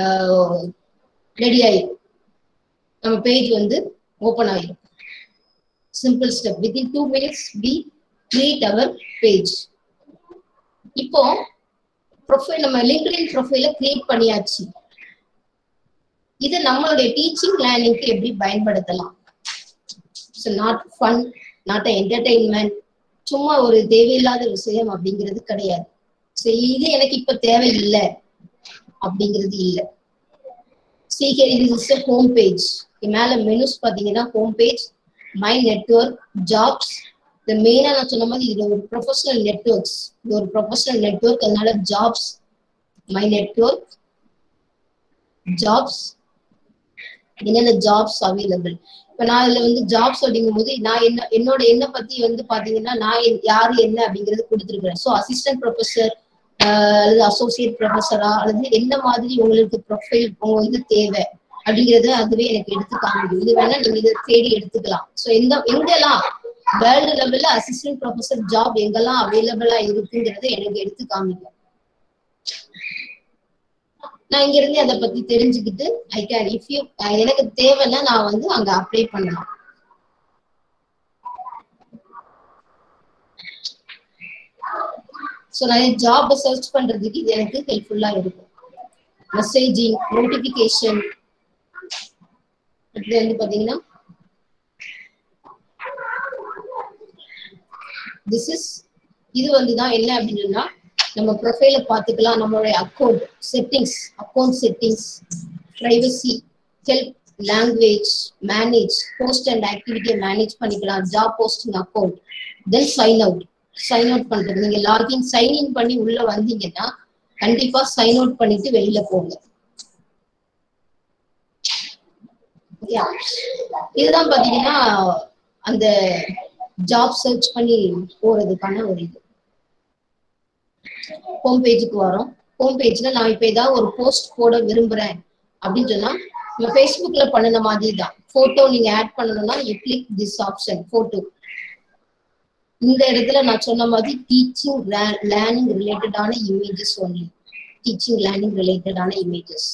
ரெடி ஆயிடும் நம்ம பேஜ் வந்து ஓப்பன் ஆயிடும் simple step within two minutes we create our page இப்போ ப்ரொஃபைல் நம்ம லிங்க்டின் ப்ரொஃபைல கிரியேட் பண்ணியாச்சு இது நம்மளுடைய டீச்சிங் லேர்னிங்க்கு எப்படி பயன்படுத்தலாம் so not fun not entertainment சும்மா ஒரு தேவையில்லாத விஷயம் அப்படிங்கிறது கிடையாது ஸோ இது எனக்கு இப்ப தேவையில்லை அப்படிங்கிறது இல்லை சீக்கிரம் இது இஸ் ஹோம் பேஜ் மேல மெனுஸ் பாத்தீங்கன்னா home page my network jobs இந்த மெயினா நான் சொன்ன மாதிரி இது ஒரு ப்ரொஃபஷனல் நெட்ஒர்க்ஸ் இது ஒரு ப்ரொஃபஷனல் நெட்ஒர்க் அதனால ஜாப்ஸ் மை நெட்ஒர்க் ஜாப்ஸ் என்னென்ன ஜாப்ஸ் அவைலபிள் இப்ப நான் இதுல வந்து ஜாப்ஸ் அப்படிங்கும் போது நான் என்ன என்னோட என்ன பத்தி வந்து பாத்தீங்கன்னா நான் யாரு என்ன அப்படிங்கறது கொடுத்துருக்கிறேன் ஸோ அசிஸ்டன்ட் ப்ரொஃபஸர் அல்லது அசோசியேட் ப்ரொஃபஸரா அல்லது என்ன மாதிரி உங்களுக்கு ப்ரொஃபைல் உங்க வந்து தேவை அப்படிங்கறத அதுவே எனக்கு எடுத்து காமிக்கும் இது வேணா நீங்க இதை தேடி எடுத்துக்கலாம் ஸோ எந்த எங்கெல்லாம் வேர்ல்டு லெவல்ல அசிஸ்டன்ட் ப்ரொஃபஸர் ஜாப் எங்கெல்லாம் அவைலபிளா இருக்குங்கிறத எனக்கு எடுத்து காமிக்கும் நான் இங்க இருந்து அதை பத்தி தெரிஞ்சுக்கிட்டு ஐ கேன் இஃப் யூ எனக்கு தேவைன்னா நான் வந்து அங்க அப்ளை பண்ணலாம் ஸோ நிறைய ஜாப் சர்ச் பண்றதுக்கு இது எனக்கு ஹெல்ப்ஃபுல்லா இருக்கும் மெசேஜிங் நோட்டிபிகேஷன் இது வந்து பாத்தீங்கன்னா திஸ் இஸ் இது வந்து தான் என்ன அப்படின்னா நம்ம ப்ரொஃபைல பார்த்துக்கலாம் நம்மளுடைய account settings account settings privacy help language manage post and ஆக்டிவிட்டியை மேனேஜ் பண்ணிக்கலாம் job posting account then sign out sign out பண்றது நீங்க லாகின் சைன் இன் பண்ணி உள்ள வந்தீங்கன்னா கண்டிப்பா சைன் அவுட் பண்ணிட்டு வெளியில போங்க இதுதான் பாத்தீங்கன்னா அந்த ஜாப் சர்ச் பண்ணி போறதுக்கான ஒரு இது ஹோம் பேஜுக்கு வரோம் ஹோம் பேஜ்ல நான் இப்ப ஏதாவது ஒரு போஸ்ட் போட விரும்புறேன் அப்படின்னு சொன்னா நம்ம ஃபேஸ்புக்ல பண்ணின மாதிரி தான் போட்டோ நீங்க ஆட் பண்ணணும்னா you click this option photo இந்த இடத்துல நான் சொன்ன மாதிரி டீச்சிங் லேர்னிங் ரிலேட்டடான இமேஜஸ் ஒன்லி டீச்சிங் லேர்னிங் ரிலேட்டடான இமேஜஸ்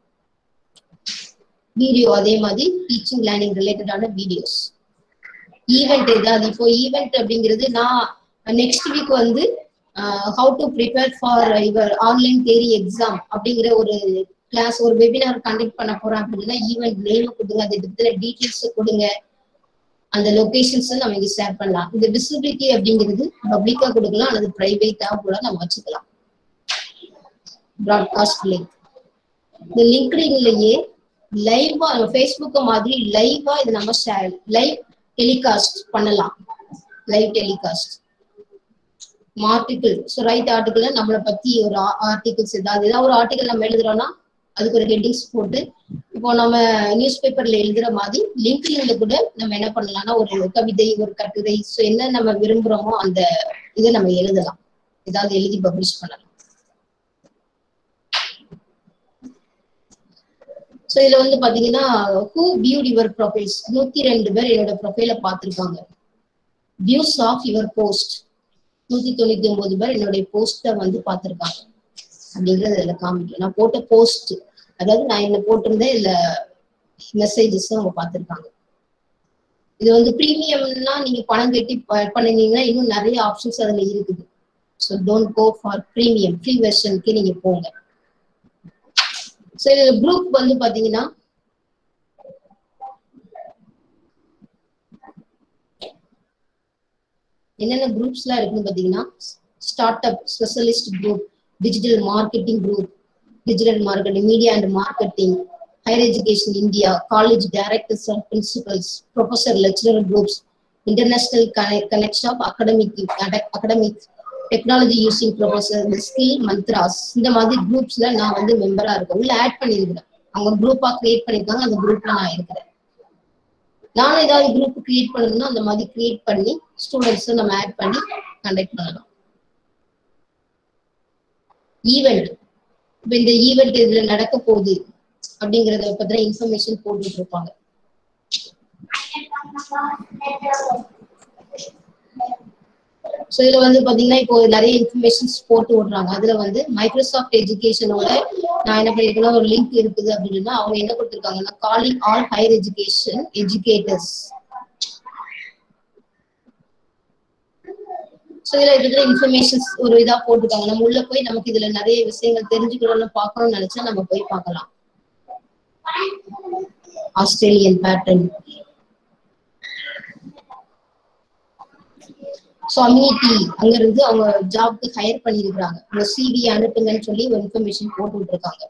வீடியோ அதே மாதிரி டீச்சிங் லேர்னிங் ரிலேட்டடான வீடியோஸ் ஈவெண்ட் ஏதாவது இப்போ ஈவெண்ட் அப்படிங்கிறது நான் நெக்ஸ்ட் வீக் வந்து how to prepare for your online theory exam அப்படிங்கிற ஒரு கிளாஸ் ஒரு வெபினார் கண்டக்ட் பண்ண போறேன் அப்படின்னா ஈவெண்ட் நேம் கொடுங்க அந்த இடத்துல டீட்டெயில்ஸ் கொடுங்க அந்த லொகேஷன்ஸ் நம்ம இங்க ஷேர் பண்ணலாம் இந்த விசிபிலிட்டி அப்படிங்கிறது பப்ளிக்கா கொடுக்கலாம் அல்லது பிரைவேட்டா கூட நம்ம வச்சுக்கலாம் ப்ராட்காஸ்ட் லிங்க் இந்த லிங்க்டின்லயே லைவா நம்ம ஃபேஸ்புக் மாதிரி லைவா இது நம்ம ஷேர் லைவ் டெலிகாஸ்ட் பண்ணலாம் live telecast article so write article நம்மளை பத்தி ஒரு ஆர்டிகிள்ஸ் ஏதாவது ஏதாவது ஒரு ஆர்டிகல் நம்ம எழுதுறோம்னா அதுக்கு ஒரு ஹெட்டிங்ஸ் போட்டு இப்போ நம்ம நியூஸ் பேப்பர்ல எழுதுற மாதிரி லிங்க்டின்ல கூட நம்ம என்ன பண்ணலாம்னா ஒரு கவிதை ஒரு கட்டுரை ஸோ என்ன நம்ம விரும்புறோமோ அந்த இதை நம்ம எழுதலாம் ஏதாவது எழுதி பப்ளிஷ் பண்ணலாம் ஸோ இதுல வந்து பாத்தீங்கன்னா ஹூ வியூட் யுவர் ப்ரொஃபைல்ஸ் நூத்தி ரெண்டு பேர் என்னோட ப்ரொஃபைல பார்த்திருக்காங்க வியூஸ் ஆஃப் யுவர் போஸ்ட் நூத்தி தொண்ணூத்தி ஒன்பது பேர் என்னுடைய போஸ்ட வந்து பார்த்திருக்காங்க அப்படிங்கறது இதுல காமிக்கும் நான் போட்ட போஸ்ட் அதாவது நான் என்ன போட்டிருந்தேன் இதுல மெசேஜஸ் அவங்க பார்த்திருக்காங்க இது வந்து ப்ரீமியம்னா நீங்க பணம் கட்டி ப- பண்ணுனீங்கன்னா இன்னும் நிறைய ஆப்ஷன்ஸ் அதுல இருக்குது so don't go for premium free வெர்ஷனுக்கு நீங்க போங்க ஸோ இதுல குரூப் வந்து பாத்தீங்கன்னா என்னென்ன குரூப்ஸ்லாம் இருக்குன்னு பாத்தீங்கன்னா startup specialist group digital marketing group digital marketing media and marketing higher education India college directors and principals professor lecturer groups international connection of academic academic technology using professor skill mantras இந்த மாதிரி குரூப்ஸ்ல நான் வந்து மெம்பரா இருக்கேன் உள்ள ஆட் பண்ணியிருக்கிறேன் அவங்க குரூப்பா கிரியேட் பண்ணிருக்காங்க அந்த குரூப்ல நான் இருக்கிறேன் நானும் ஏதாவது குரூப் கிரியேட் பண்ணணும்னா அந்த மாதிரி கிரியேட் பண்ணி ஸ்டூடெண்ட்ஸ் நம்ம ஆட் பண்ணி கண்டக்ட் பண்ணலாம் ஈவெண்ட் இப்ப இந்த ஈவெண்ட் இதுல நடக்க போகுது அப்படிங்கறத பத்தின இன்ஃபர்மேஷன் போட்டுட்டு இருப்பாங்க ஸோ இதுல வந்து பாத்தீங்கன்னா இப்போ நிறைய இன்ஃபர்மேஷன்ஸ் போட்டு விடுறாங்க அதுல வந்து மைக்ரோசாஃப்ட் எஜுகேஷனோட நான் என்ன பண்ணிருக்கேன்னா ஒரு லிங்க் இருக்குது அப்படின்னா அவங்க என்ன கொடுத்துருக்காங்கன்னா calling all higher education educators so இதுல இருக்கிற இன்ஃபர்மேஷன்ஸ் ஒரு இதா போட்டுருக்காங்க நம்ம உள்ள போய் நமக்கு இதுல நிறைய விஷயங்கள் தெரிஞ்சுக்கணும்னு பார்க்கணும்னு நினைச்சா நம்ம போய் பார்க்கலாம் ஆஸ்திரேலியன் பேட்டர்ன் ஸோ அம்யூனிட்டி அங்க இருந்து அவங்க ஜாப்க்கு ஹையர் பண்ணியிருக்காங்க உங்க சிவி அனுப்புங்கன்னு சொல்லி ஒரு இன்ஃபர்மேஷன் போட்டு விட்டுருக்காங்க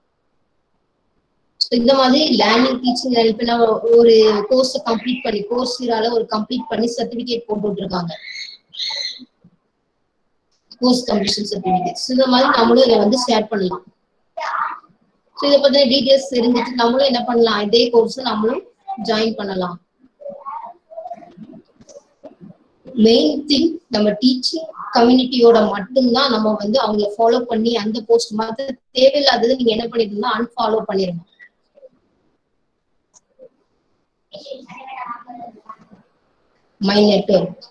So இந்த மாதிரி லேர்னிங் டீச்சிங் ஹெல்ப்னா ஒரு கோர்ஸ் கம்ப்ளீட் பண்ணி கோர்ஸ் ஒரு கம்ப்ளீட் பண்ணி சர்டிபிகேட் போட்டு விட்டுருக்காங்க கோர்ஸ் கம்ப்ளீஷன் சர்டிபிகேட்ஸ் இந்த மாதிரி நம்மளும் இதை வந்து ஷேர் பண்ணலாம் ஸோ இதை பத்தின டீடைல்ஸ் தெரிஞ்சுட்டு நம்மளும் என்ன பண்ணலாம் இதே கோர்ஸ் நம்மளும் ஜாயின் பண்ணலாம் மெயின் திங் நம்ம டீச்சிங் கம்யூனிட்டியோட மட்டும்தான் நம்ம வந்து அவங்கள ஃபாலோ பண்ணி அந்த போஸ்ட் மற்ற தேவையில்லாதது நீங்க என்ன பண்ணிருந்தா அன்ஃபாலோ பண்ணிருங்க மை நெட்ஒர்க்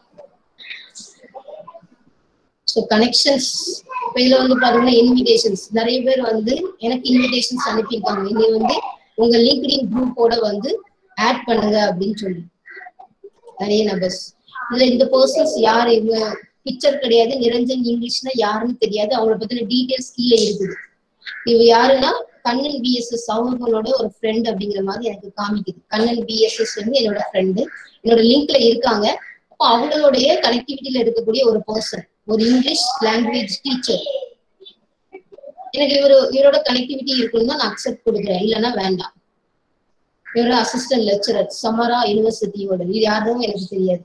ஸோ கனெக்ஷன்ஸ் இப்போ இதுல வந்து பாத்தீங்கன்னா இன்விடேஷன்ஸ் நிறைய பேர் வந்து எனக்கு இன்விடேஷன்ஸ் அனுப்பியிருக்காங்க இது வந்து உங்க லிங்க்டின் குரூப்போட வந்து ஆட் பண்ணுங்க அப்படின்னு சொல்லி நிறைய நபர்ஸ் இதுல இந்த பர்சன்ஸ் யார் இவங்க பிக்சர் கிடையாது நிரஞ்சன் இங்கிலீஷ்னா யாருன்னு தெரியாது அவங்கள பத்தின டீடைல்ஸ் கீழே இருக்குது இவ யாருன்னா கண்ணன் பிஎஸ்எஸ் அவங்களோட ஒரு ஃப்ரெண்ட் அப்படிங்கிற மாதிரி எனக்கு காமிக்குது கண்ணன் பிஎஸ்எஸ் வந்து என்னோட ஃப்ரெண்டு என்னோட லிங்க்ல இருக்காங்க அப்போ அவங்களுடைய கனெக்டிவிட்டியில இருக்கக்கூடிய ஒரு பர்சன் ஒரு இங்கிலீஷ் லாங்குவேஜ் டீச்சர் எனக்கு இவரு இவரோட கனெக்டிவிட்டி இருக்குன்னு தான் நான் அக்செப்ட் கொடுக்குறேன் இல்லைன்னா வேண்டாம் இவரோட அசிஸ்டன்ட் லெக்சரர் சமரா யூனிவர்சிட்டியோட இது யாரும் எனக்கு தெரியாது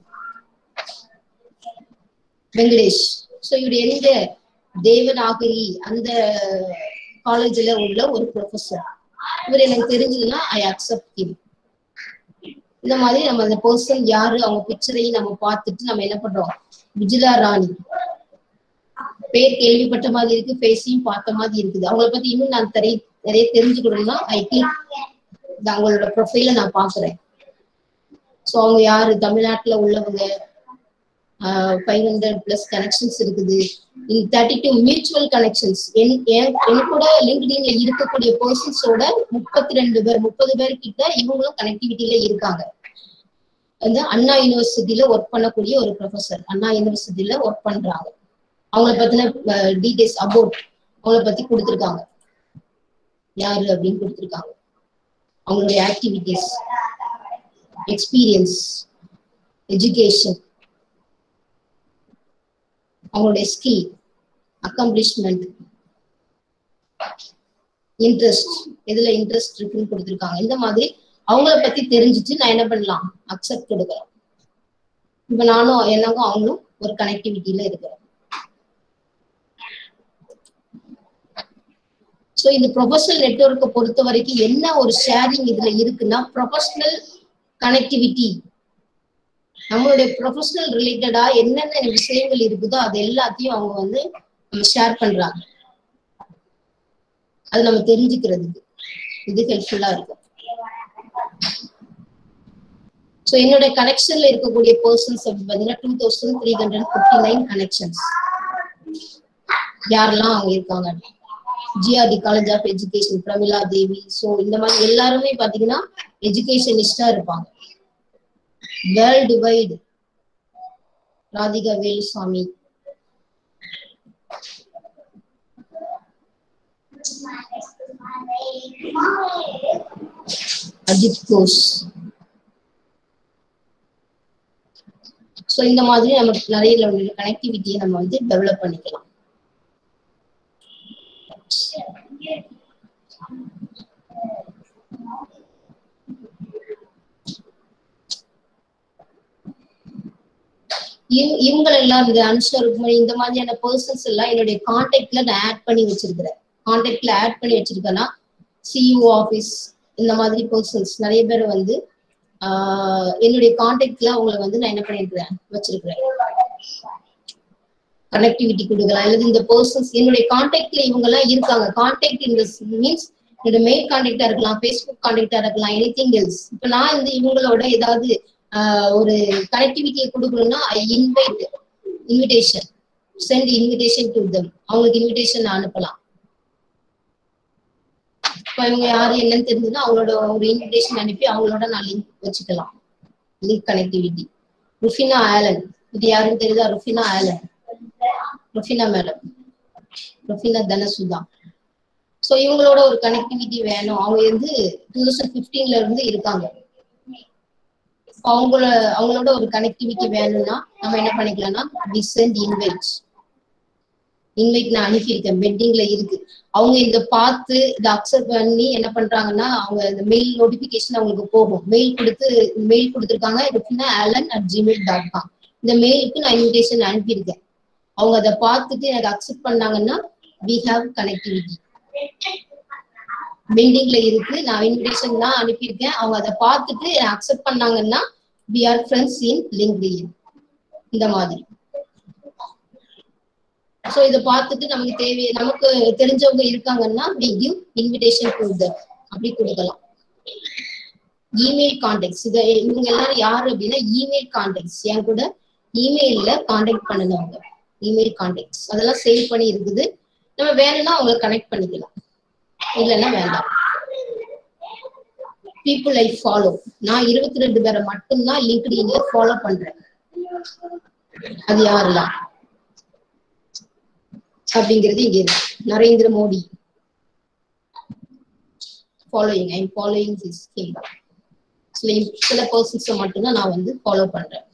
வெங்கடேஷ் ஸோ இவர் எந்த தேவநாகரி அந்த காலேஜ்ல உள்ள ஒரு ப்ரொஃபஸர் இவர் எனக்கு தெரிஞ்சதுன்னா ஐ அக்செப்ட் ஹிம் இந்த மாதிரி நம்ம அந்த பர்சன் யாரு அவங்க பிக்சரையும் நம்ம பார்த்துட்டு நம்ம என்ன பண்றோம் விஜிலா ராணி பேர் கேள்விப்பட்ட மாதிரி இருக்கு ஃபேஸையும் பார்த்த மாதிரி இருக்குது அவங்கள பத்தி இன்னும் நான் நிறைய நிறைய தெரிஞ்சுக்கணும்னா ஐ கிளிக் அவங்களோட ப்ரொஃபைல நான் பாக்குறேன் ஸோ அவங்க யாரு தமிழ்நாட்டுல உள்ளவங்க ஃபைவ் ஹண்ட்ரட் பிளஸ் கனெக்ஷன்ஸ் இருக்குது in thirty two mutual connections என் என் என் கூட லிங்க்டின்ல இருக்கக்கூடிய பர்சன்ஸோட முப்பத்தி ரெண்டு பேர் முப்பது பேர் கிட்ட இவங்களும் கனெக்டிவிட்டியில இருக்காங்க வந்து அண்ணா யூனிவர்சிட்டியில ஒர்க் பண்ணக்கூடிய ஒரு ப்ரொஃபசர் அண்ணா யூனிவர்சிட்டியில ஒர்க் பண்றாங்க அவங்கள பத்தின டீடைல்ஸ் அபவுட் அவங்கள பத்தி கொடுத்துருக்காங்க யாரு அப்படின்னு கொடுத்துருக்காங்க அவங்களுடைய ஆக்டிவிட்டிஸ் எக்ஸ்பீரியன்ஸ் எஜுகேஷன் அவங்களுடைய ஸ்கில் அக்கம்ப்ளிஷ்மெண்ட் இன்ட்ரெஸ்ட் எதுல இன்ட்ரெஸ்ட் இருக்குன்னு கொடுத்துருக்காங்க இந்த மாதிரி அவங்கள பத்தி தெரிஞ்சுட்டு நான் என்ன பண்ணலாம் அக்செப்ட் கொடுக்கலாம் இப்ப நானும் எனக்கும் அவங்களும் ஒரு கனெக்டிவிட்டியில இருக்கிறோம் ஸோ இந்த ப்ரொஃபஷனல் நெட்ஒர்க்கை பொறுத்த வரைக்கும் என்ன ஒரு ஷேரிங் இதுல இருக்குன்னா ப்ரொஃபஷனல் கனெக்டிவிட்டி நம்மளுடைய ப்ரொஃபஷனல் ரிலேட்டடா என்னென்ன விஷயங்கள் இருக்குதோ அது எல்லாத்தையும் அவங்க வந்து நம்ம ஷேர் பண்றாங்க அது நம்ம தெரிஞ்சுக்கிறதுக்கு இது ஹெல்ப்ஃபுல்லா இருக்கும் ஸோ ஸோ என்னோட கனெக்ஷன்ல இருக்கக்கூடிய பர்சன்ஸ் அப்படி பாத்தீங்கன்னா two thousand three hundred fifty nine connections யாரெல்லாம் அவங்க இருக்காங்க GRT college of education Pramila Devi so இந்த மாதிரி எல்லாருமே பாத்தீங்கன்னா எஜுகேஷனிஸ்டா இருப்பாங்க world wide Radhika Velusamy Ajith Ghosh so இந்த மாதிரி நமக்கு நிறைய கனெக்டிவிட்டியை நம்ம வந்து டெவலப் பண்ணிக்கலாம் இவ- இவங்களெல்லாம் இந்த அனுஷா ருக்மணி இந்த மாதிரியான பர்சன்ஸ் எல்லாம் என்னுடைய கான்டாக்ட்ல நான் ஆட் பண்ணி வச்சிருக்கிறேன் கான்டாக்ட்ல ஆட் பண்ணி வச்சிருக்கேன்னா சிஇஓ ஆஃபீஸ் இந்த மாதிரி பர்சன்ஸ் நிறைய பேர் வந்து ஆஹ் என்னுடைய கான்டாக்ட்ல அவங்களை வந்து நான் என்ன பண்ணிருக்கிறேன் வச்சிருக்கிறேன் கனெக்டிவிட்டி கொடுக்கலாம் அல்லது இந்த பர்சன்ஸ் என்னுடைய கான்டாக்ட்ல இவங்க எல்லாம் இருக்காங்க கான்டாக்ட் இந்த மீன்ஸ் என்னோட மெயில் கான்டாக்டா இருக்கலாம் ஃபேஸ்புக் கான்டாக்டா இருக்கலாம் எனி திங் எல்ஸ் இப்ப நான் வந்து இவங்களோட ஏதாவது ஆஹ் ஒரு கனெக்டிவிட்டியை கொடுக்கணும்னா I invite invitation sent invitation to them அவங்களுக்கு இன்விடேஷன் அனுப்பலாம் இப்ப இவங்க யாரு என்னன்னு தெரிஞ்சதுன்னா அவங்களோட ஒரு இன்விடேஷன் அனுப்பி அவங்களோட நான் லிங்க் வச்சுக்கலாம் லிங்க் கனெக்டிவிட்டி ருஃபினா ஆலன் இது யாருன்னு தெரியுதா Rufina Allen Rufina madam Rufina Dhanasudha so இவங்களோட ஒரு கனெக்டிவிட்டி வேணும் அவங்க வந்து டூ தௌசண்ட் பிப்டீன்ல இருந்து இருக்காங்க அவங்கள அவங்களோட ஒரு கனெக்டிவிட்டி வேணும்னா நம்ம என்ன பண்ணிக்கலாம்னா வி சென்ட் இன்வைட் இன்வைட் நான் அனுப்பியிருக்கேன் பெட்டிங்ல இருக்கு அவங்க இத பார்த்து இதை அக்செப்ட் பண்ணி என்ன பண்றாங்கன்னா அவங்க இந்த மெயில் நோட்டிபிகேஷன் அவங்களுக்கு போகும் மெயில் கொடுத்து மெயில் கொடுத்துருக்காங்க Rufina Allen at Gmail dot com இந்த மெயிலுக்கு நான் இன்விடேஷன் அனுப்பியிருக்கேன் அவங்க அதை பார்த்துட்டு எனக்கு அக்செப்ட் பண்ணாங்கன்னா வி ஹாவ் கனெக்டிவிட்டி பெண்டிங்ல இருக்கு நான் இன்விடேஷன் தான் அனுப்பியிருக்கேன் அவங்க அதை பார்த்துட்டு அக்செப்ட் பண்ணாங்கன்னா we are friends in LinkedIn இந்த மாதிரி சோ இதை பார்த்துட்டு நமக்கு தேவை நமக்கு தெரிஞ்சவங்க இருக்காங்கன்னா we give invitation to them அப்படி கொடுக்கலாம் இமெயில் கான்டாக்ட்ஸ் இத இவங்க எல்லாரும் யாரு அப்படின்னா இமெயில் கான்டாக்ட்ஸ் என் கூட இமெயில்ல கான்டாக்ட் பண்ணுனவங்க இமெயில் கான்டாக்ட்ஸ் அதெல்லாம் சேவ் பண்ணி இருக்குது நம்ம வேணும்னா அவங்களை கனெக்ட் பண்ணிக்கலாம் இல்லைன்னா வேண்டாம் பீப்புள் ஐ ஃபாலோ நான் இருபத்தி ரெண்டு பேரை மட்டும்தான் லிங்க்டின்ல ஃபாலோ பண்றேன் அது யாரெல்லாம் அப்படிங்கிறது இங்க இருக்கு Narendra Modi following I following his king சில சில பர்சன்ஸை மட்டும்தான் நான் வந்து ஃபாலோ பண்றேன்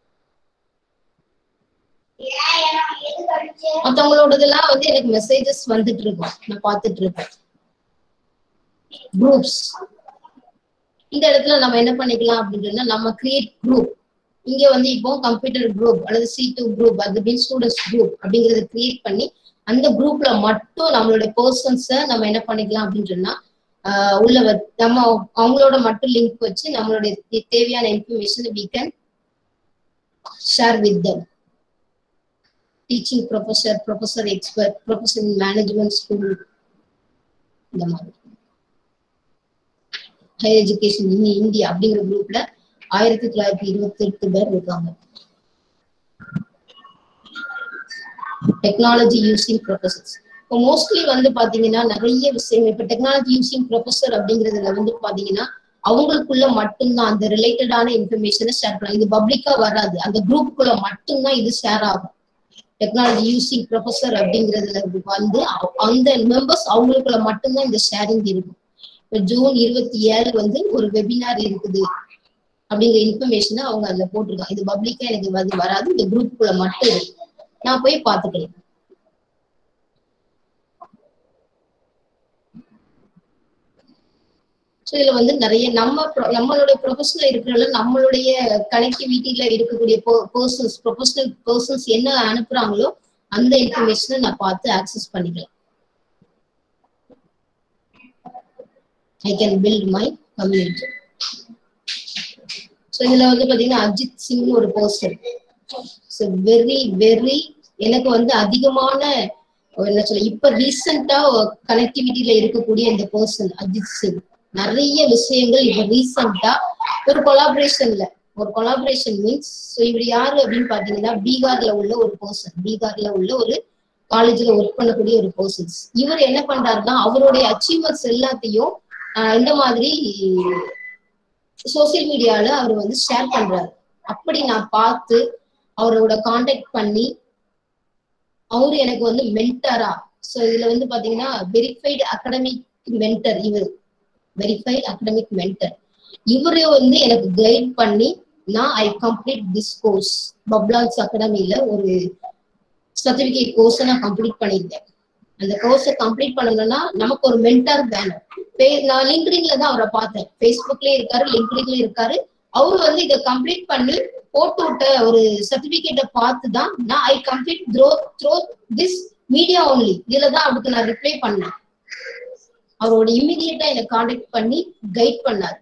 மத்தவங்களோடதெல்லாம் வந்து எனக்கு மெசேஜஸ் வந்துட்டு இருக்கும் நான் பார்த்துட்டு இருப்பேன் குரூப்ஸ் இந்த இடத்துல நம்ம என்ன பண்ணிக்கலாம் அப்படின்னா நம்ம கிரியேட் குரூப் இங்க வந்து இப்போ கம்ப்யூட்டர் குரூப் அல்லது சி டூ குரூப் அது மீன் ஸ்டூடெண்ட்ஸ் குரூப் அப்படிங்கறத கிரியேட் பண்ணி அந்த குரூப்ல மட்டும் நம்மளுடைய பர்சன்ஸை நம்ம என்ன பண்ணிக்கலாம் அப்படின்னு சொன்னா ஆஹ் உள்ள வ- நம்ம அவங்களோட மட்டும் லிங்க் வச்சு நம்மளுடைய தே- தேவையான information we can share with them teaching professor professor expert professor in management school இந்த மாதிரி ஹையர் எஜுகேஷன் இன் இந்தியா அப்படிங்கிற குரூப்ல ஆயிரத்தி தொள்ளாயிரத்தி இருபத்தி எட்டு பேர் இருக்காங்க டெக்னாலஜி யூசிங் ப்ரொஃபசர்ஸ் இப்போ மோஸ்ட்லி வந்து பாத்தீங்கன்னா நிறைய விஷயங்கள் இப்ப டெக்னாலஜி யூசிங் ப்ரொஃபசர் அப்படிங்கறதுல வந்து பாத்தீங்கன்னா அவங்களுக்குள்ள மட்டும்தான் அந்த ரிலேட்டடான இன்ஃபர்மேஷனை ஷேர் பண்ணலாம் இது பப்ளிக்கா வராது அந்த குரூப்புக்குள்ள மட்டும்தான் இது ஷேர் ஆகும் டெக்னாலஜி யூசிங் ப்ரொஃபசர் அப்படிங்கறதுல வந்து அவ- அந்த மெம்பர்ஸ் அவங்களுக்குள்ள மட்டும்தான் இந்த ஷேரிங் இருக்கும் இப்ப ஜூன் இருபத்தி ஏழு வந்து ஒரு வெபினார் இருக்குது அப்படிங்கிற இன்ஃபர்மேஷனை அவங்க அதுல போட்டிருக்காங்க இது பப்ளிக்கா எனக்கு வந்து வராது இந்த குரூப்புக்குள்ள மட்டும் இருக்கு நான் போய் பாத்துக்கிறேன் ஸோ இதுல வந்து நிறைய நம்ம pro- நம்மளுடைய ப்ரொஃபஷனல் இருக்கிறதுல நம்மளுடைய கனெக்டிவிட்டியில இருக்கக்கூடிய பர்சன்ஸ் ப்ரொஃபஷனல் பர்சன்ஸ் என்ன அனுப்புறாங்களோ அந்த இன்ஃபர்மேஷனை நான் பார்த்து ஆக்சஸ் பண்ணிக்கலாம் I can build my community so இதுல வந்து பாத்தீங்கன்னா அஜித் சிங் ஒரு பர்சன் ஸோ வெரி வெரி எனக்கு வந்து அதிகமான ஒரு என்ன சொல்ல இப்ப ரீசெண்டா கனெக்டிவிட்டியில இருக்கக்கூடிய இந்த பர்சன் அஜித் சிங் நிறைய விஷயங்கள் இப்ப ரீசெண்டா ஒரு கொலாபரேஷன்ல ஒரு கொலாபரேஷன் மீன்ஸ் ஸோ இவர் யாரு அப்படின்னு பாத்தீங்கன்னா பீகார்ல உள்ள ஒரு பர்சன் பீகார்ல உள்ள ஒரு காலேஜ்ல ஒர்க் பண்ணக்கூடிய ஒரு பர்சன்ஸ் இவர் என்ன பண்றாருன்னா அவருடைய அச்சீவ்மெண்ட்ஸ் எல்லாத்தையும் ஆஹ் இந்த மாதிரி சோசியல் மீடியால அவர் வந்து ஷேர் பண்றாரு அப்படி நான் பார்த்து அவரோட காண்டாக்ட் பண்ணி அவரு எனக்கு வந்து மென்டரா ஸோ இதுல வந்து பாத்தீங்கன்னா வெரிஃபைடு அகடமிக் மென்டர் இவர் வெரிஃபைட் அகடமிக் மென்டர் இவரே வந்து எனக்கு கைட் பண்ணி நான் ஐ கம்ப்ளீட் திஸ் கோர்ஸ் பப்லாக்ஸ் அகாடமில ஒரு சர்டிபிகேட் கோர்ஸை நான் கம்ப்ளீட் பண்ணியிருந்தேன் அந்த கோர்ஸை கம்ப்ளீட் பண்ணணும்னா நமக்கு ஒரு மென்டர் வேணும் பே- நான் லிங்க்டின்ல தான் அவரை பார்த்தேன் ஃபேஸ்புக்லயும் இருக்காரு லிங்க்டின்லயும் இருக்காரு அவரு வந்து இதை கம்ப்ளீட் பண்ணி போட்டு விட்ட ஒரு சர்டிபிகேட்டை பார்த்து தான் நான் I complete through through this media only இதுல தான் அவருக்கு நான் ரிப்ளை பண்ணேன் அவரோட இம்மிடியட்டா என்னை காண்டாக்ட் பண்ணி கைட் பண்ணாரு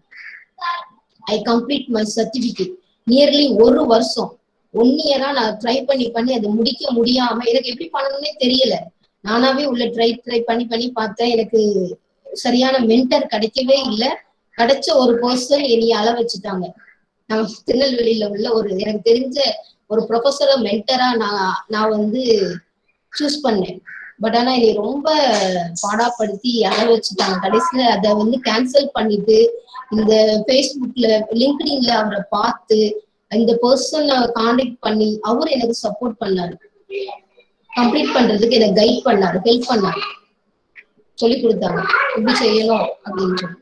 I complete my certificate nearly ஒரு வருஷம் ஒன் இயரா நான் ட்ரை பண்ணி பண்ணி அதை முடிக்க முடியாம எனக்கு எப்படி பண்ணணும்னே தெரியல நானாவே உள்ள ட்ரை ட்ரை பண்ணி பண்ணி பார்த்தேன் எனக்கு சரியான மென்டர் கிடைக்கவே இல்லை கிடைச்ச ஒரு பர்சன் என்னைய அள வச்சுட்டாங்க நம்ம திருநெல்வேலியில உள்ள ஒரு எனக்கு தெரிஞ்ச ஒரு ப்ரொஃபஸரை மென்டரா நான் நான் வந்து சூஸ் பண்ணேன் பட் ஆனா என்னை ரொம்ப பாடாப்படுத்தி அள வச்சுட்டாங்க கடைசியில அதை வந்து கேன்சல் பண்ணிட்டு இந்த ஃபேஸ்புக்ல லிங்க்டின்ல அவரை பார்த்து இந்த பர்சனை காண்டாக்ட் பண்ணி அவர் எனக்கு சப்போர்ட் பண்ணாரு கம்ப்ளீட் பண்றதுக்கு எனக்கு கைட் பண்ணாரு ஹெல்ப் பண்ணாரு சொல்லி கொடுத்தாங்க எப்படி செய்யணும் அப்படின்னு சொல்லி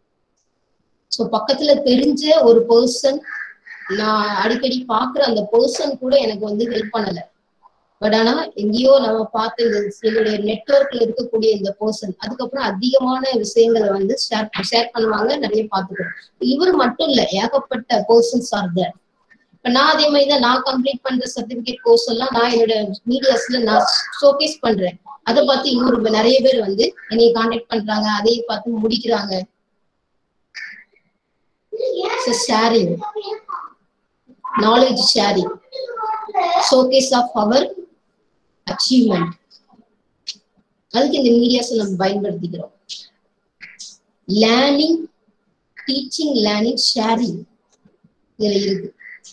ஸோ பக்கத்துல தெரிஞ்ச ஒரு பர்சன் நான் அடிக்கடி பாக்குற அந்த பர்சன் கூட எனக்கு வந்து ஹெல்ப் பண்ணல பட் ஆனா எங்கேயோ நம்ம பார்த்த இந்த என்னுடைய நெட்ஒர்க்ல இருக்கக்கூடிய இந்த பர்சன் அதுக்கப்புறம் அதிகமான விஷயங்களை வந்து ஷேர் ஷேர் பண்ணுவாங்க நிறைய பார்த்துக்கிறோம் இவர் மட்டும் இல்ல ஏகப்பட்ட பர்சன்ஸ் ஆர் தேர் இப்ப நான் அதே மாதிரி தான் நான் கம்ப்ளீட் பண்ற சர்டிபிகேட் கோர்ஸ் எல்லாம் நான் என்னோட மீடியாஸ்ல நான் ஷோகேஸ் பண்றேன் அதை பார்த்து இன்னொரு நிறைய பேர் வந்து என்னைய காண்டாக்ட் பண்றாங்க அதையும் பார்த்து முடிக்கிறாங்க sharing knowledge sharing showcase of our achievement அதுக்கு இந்த மீடியாஸ் நம்ம பயன்படுத்திக்கிறோம் லேர்னிங் டீச்சிங் லேர்னிங் ஷேரிங் இதுல இருக்கு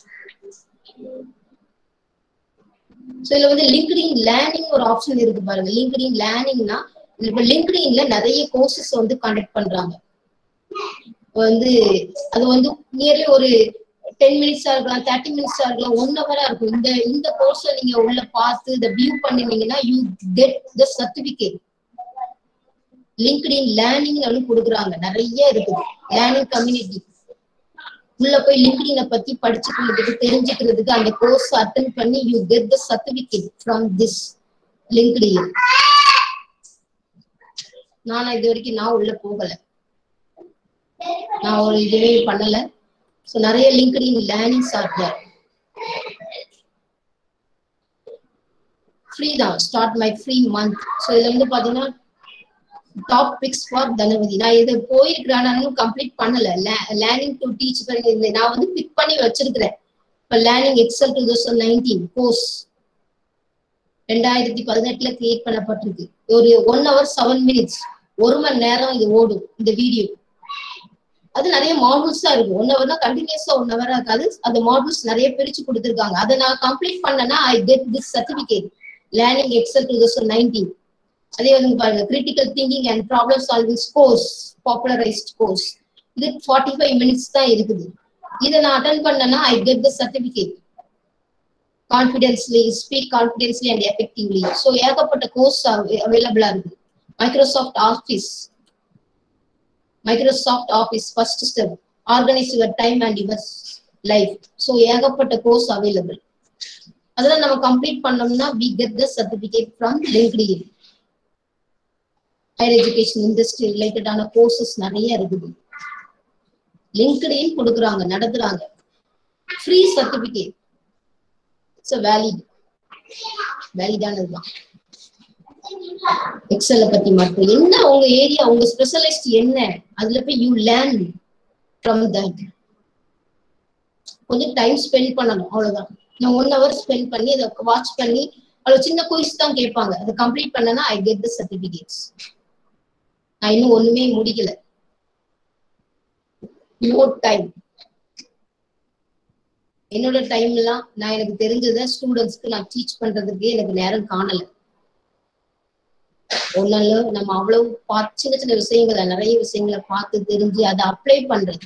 சோ இதுல வந்து லிங்க்டின் லேர்னிங் ஒரு ஆப்ஷன் இருக்கு பாருங்க லிங்க்டின் லேர்னிங்னா இப்ப லிங்க்டின்ல நிறைய கோர்சஸ் வந்து கண்டக்ட் பண்றாங்க வந்து அது வந்து நியர்லி ஒரு டென் மினிட்ஸா இருக்கலாம் தேர்ட்டி மினிட்ஸா இருக்கலாம் ஒன் ஹவரா இருக்கும் இந்த இந்த கோர்ஸை நீங்க உள்ள பார்த்து இதை வியூ பண்ணினீங்கன்னா you get the certificate LinkedIn learning அப்படின்னு கொடுக்குறாங்க நிறைய இருக்குது லேர்னிங் கம்யூனிட்டி உள்ள போய் லிங்க்டினை பத்தி படிச்சுக்கிறதுக்கு தெரிஞ்சுக்கிறதுக்கு அந்த கோர்ஸ் அட்டன் பண்ணி you get the certificate from this LinkedIn நான் இது வரைக்கும் நான் உள்ள போகல நான் ஒரு இதுவே பண்ணல ஸோ நிறைய LinkedIn learnings are there free தான் start my free month so இதுல வந்து பாத்தீங்கன்னா டாப் பிக்ஸ் ஃபார் தனவதி நான் இது போயிருக்கிறேன் நான் இன்னும் கம்ப்ளீட் பண்ணல லேர்னிங் டு டீச் நான் வந்து பிக் பண்ணி வச்சிருக்கிறேன் இப்போ learning Excel two thousand nineteen course ரெண்டாயிரத்தி பதினெட்டுல கிரியேட் பண்ணப்பட்டிருக்கு ஒரு ஒன் ஹவர் செவன் மினிட்ஸ் ஒரு மணி நேரம் இது ஓடும் இந்த வீடியோ அது நிறைய மாடல்ஸா இருக்கு ஒன் ஹவர் தான் கண்டினியூஸா ஒன் ஹவர் இருக்காது அந்த மாடல்ஸ் நிறைய பிரிச்சு கொடுத்துருக்காங்க அதை நான் கம்ப்ளீட் பண்ணனா I get this certificate learning Excel two thousand nineteen அதே வந்து பாருங்க critical thinking and problem solving course popularised course இது ஃபார்ட்டி ஃபைவ் மினிட்ஸ் தான் இருக்குது இதை நான் அட்டன் பண்ணனா I get the certificate confidently speak confidently and effectively so ஏகப்பட்ட கோர்ஸ் அவைலபிளா இருக்கு Microsoft office Microsoft office first step organise your time and your life so ஏகப்பட்ட கோர்ஸ் அவைலபிள் அதெல்லாம் நம்ம கம்ப்ளீட் பண்ணோம்னா we get the certificate from LinkedIn higher education industry ரிலேட்டடான கோர்சஸ் நிறைய இருக்குது லிங்க்டின் கொடுக்குறாங்க நடத்துறாங்க ஃப்ரீ சர்டிபிகேட் இட்ஸ் வேலிட் வேலிடானதுதான் எக்ஸல பத்தி மட்டும் என்ன உங்க ஏரியா உங்க ஸ்பெஷலிஸ்ட் என்ன அதுல போய் யூ லேர்ன் ஃப்ரம் தட் கொஞ்சம் டைம் ஸ்பெண்ட் பண்ணணும் அவ்வளவுதான் நான் ஒன் ஹவர் ஸ்பெண்ட் பண்ணி அதை வாட்ச் பண்ணி அவ்வளவு சின்ன குயிஸ் தான் கேட்பாங்க அதை கம்ப்ளீட் பண்ணனா ஐ கெட் த சர்டிபிகேட்ஸ் நான் இன்னும் ஒண்ணுமே முடிக்கல நோ டைம் என்னோட டைம்லாம் நான் எனக்கு தெரிஞ்சதை ஸ்டூடெண்ட்ஸ்க்கு நான் டீச் பண்றதுக்கு எனக்கு நேரம் காணல ஒன்னால நம்ம அவ்வளவு பார்த்து சின்ன சின்ன விஷயங்களை நிறைய விஷயங்களை பார்த்து தெரிஞ்சு அதை அப்ளை பண்றது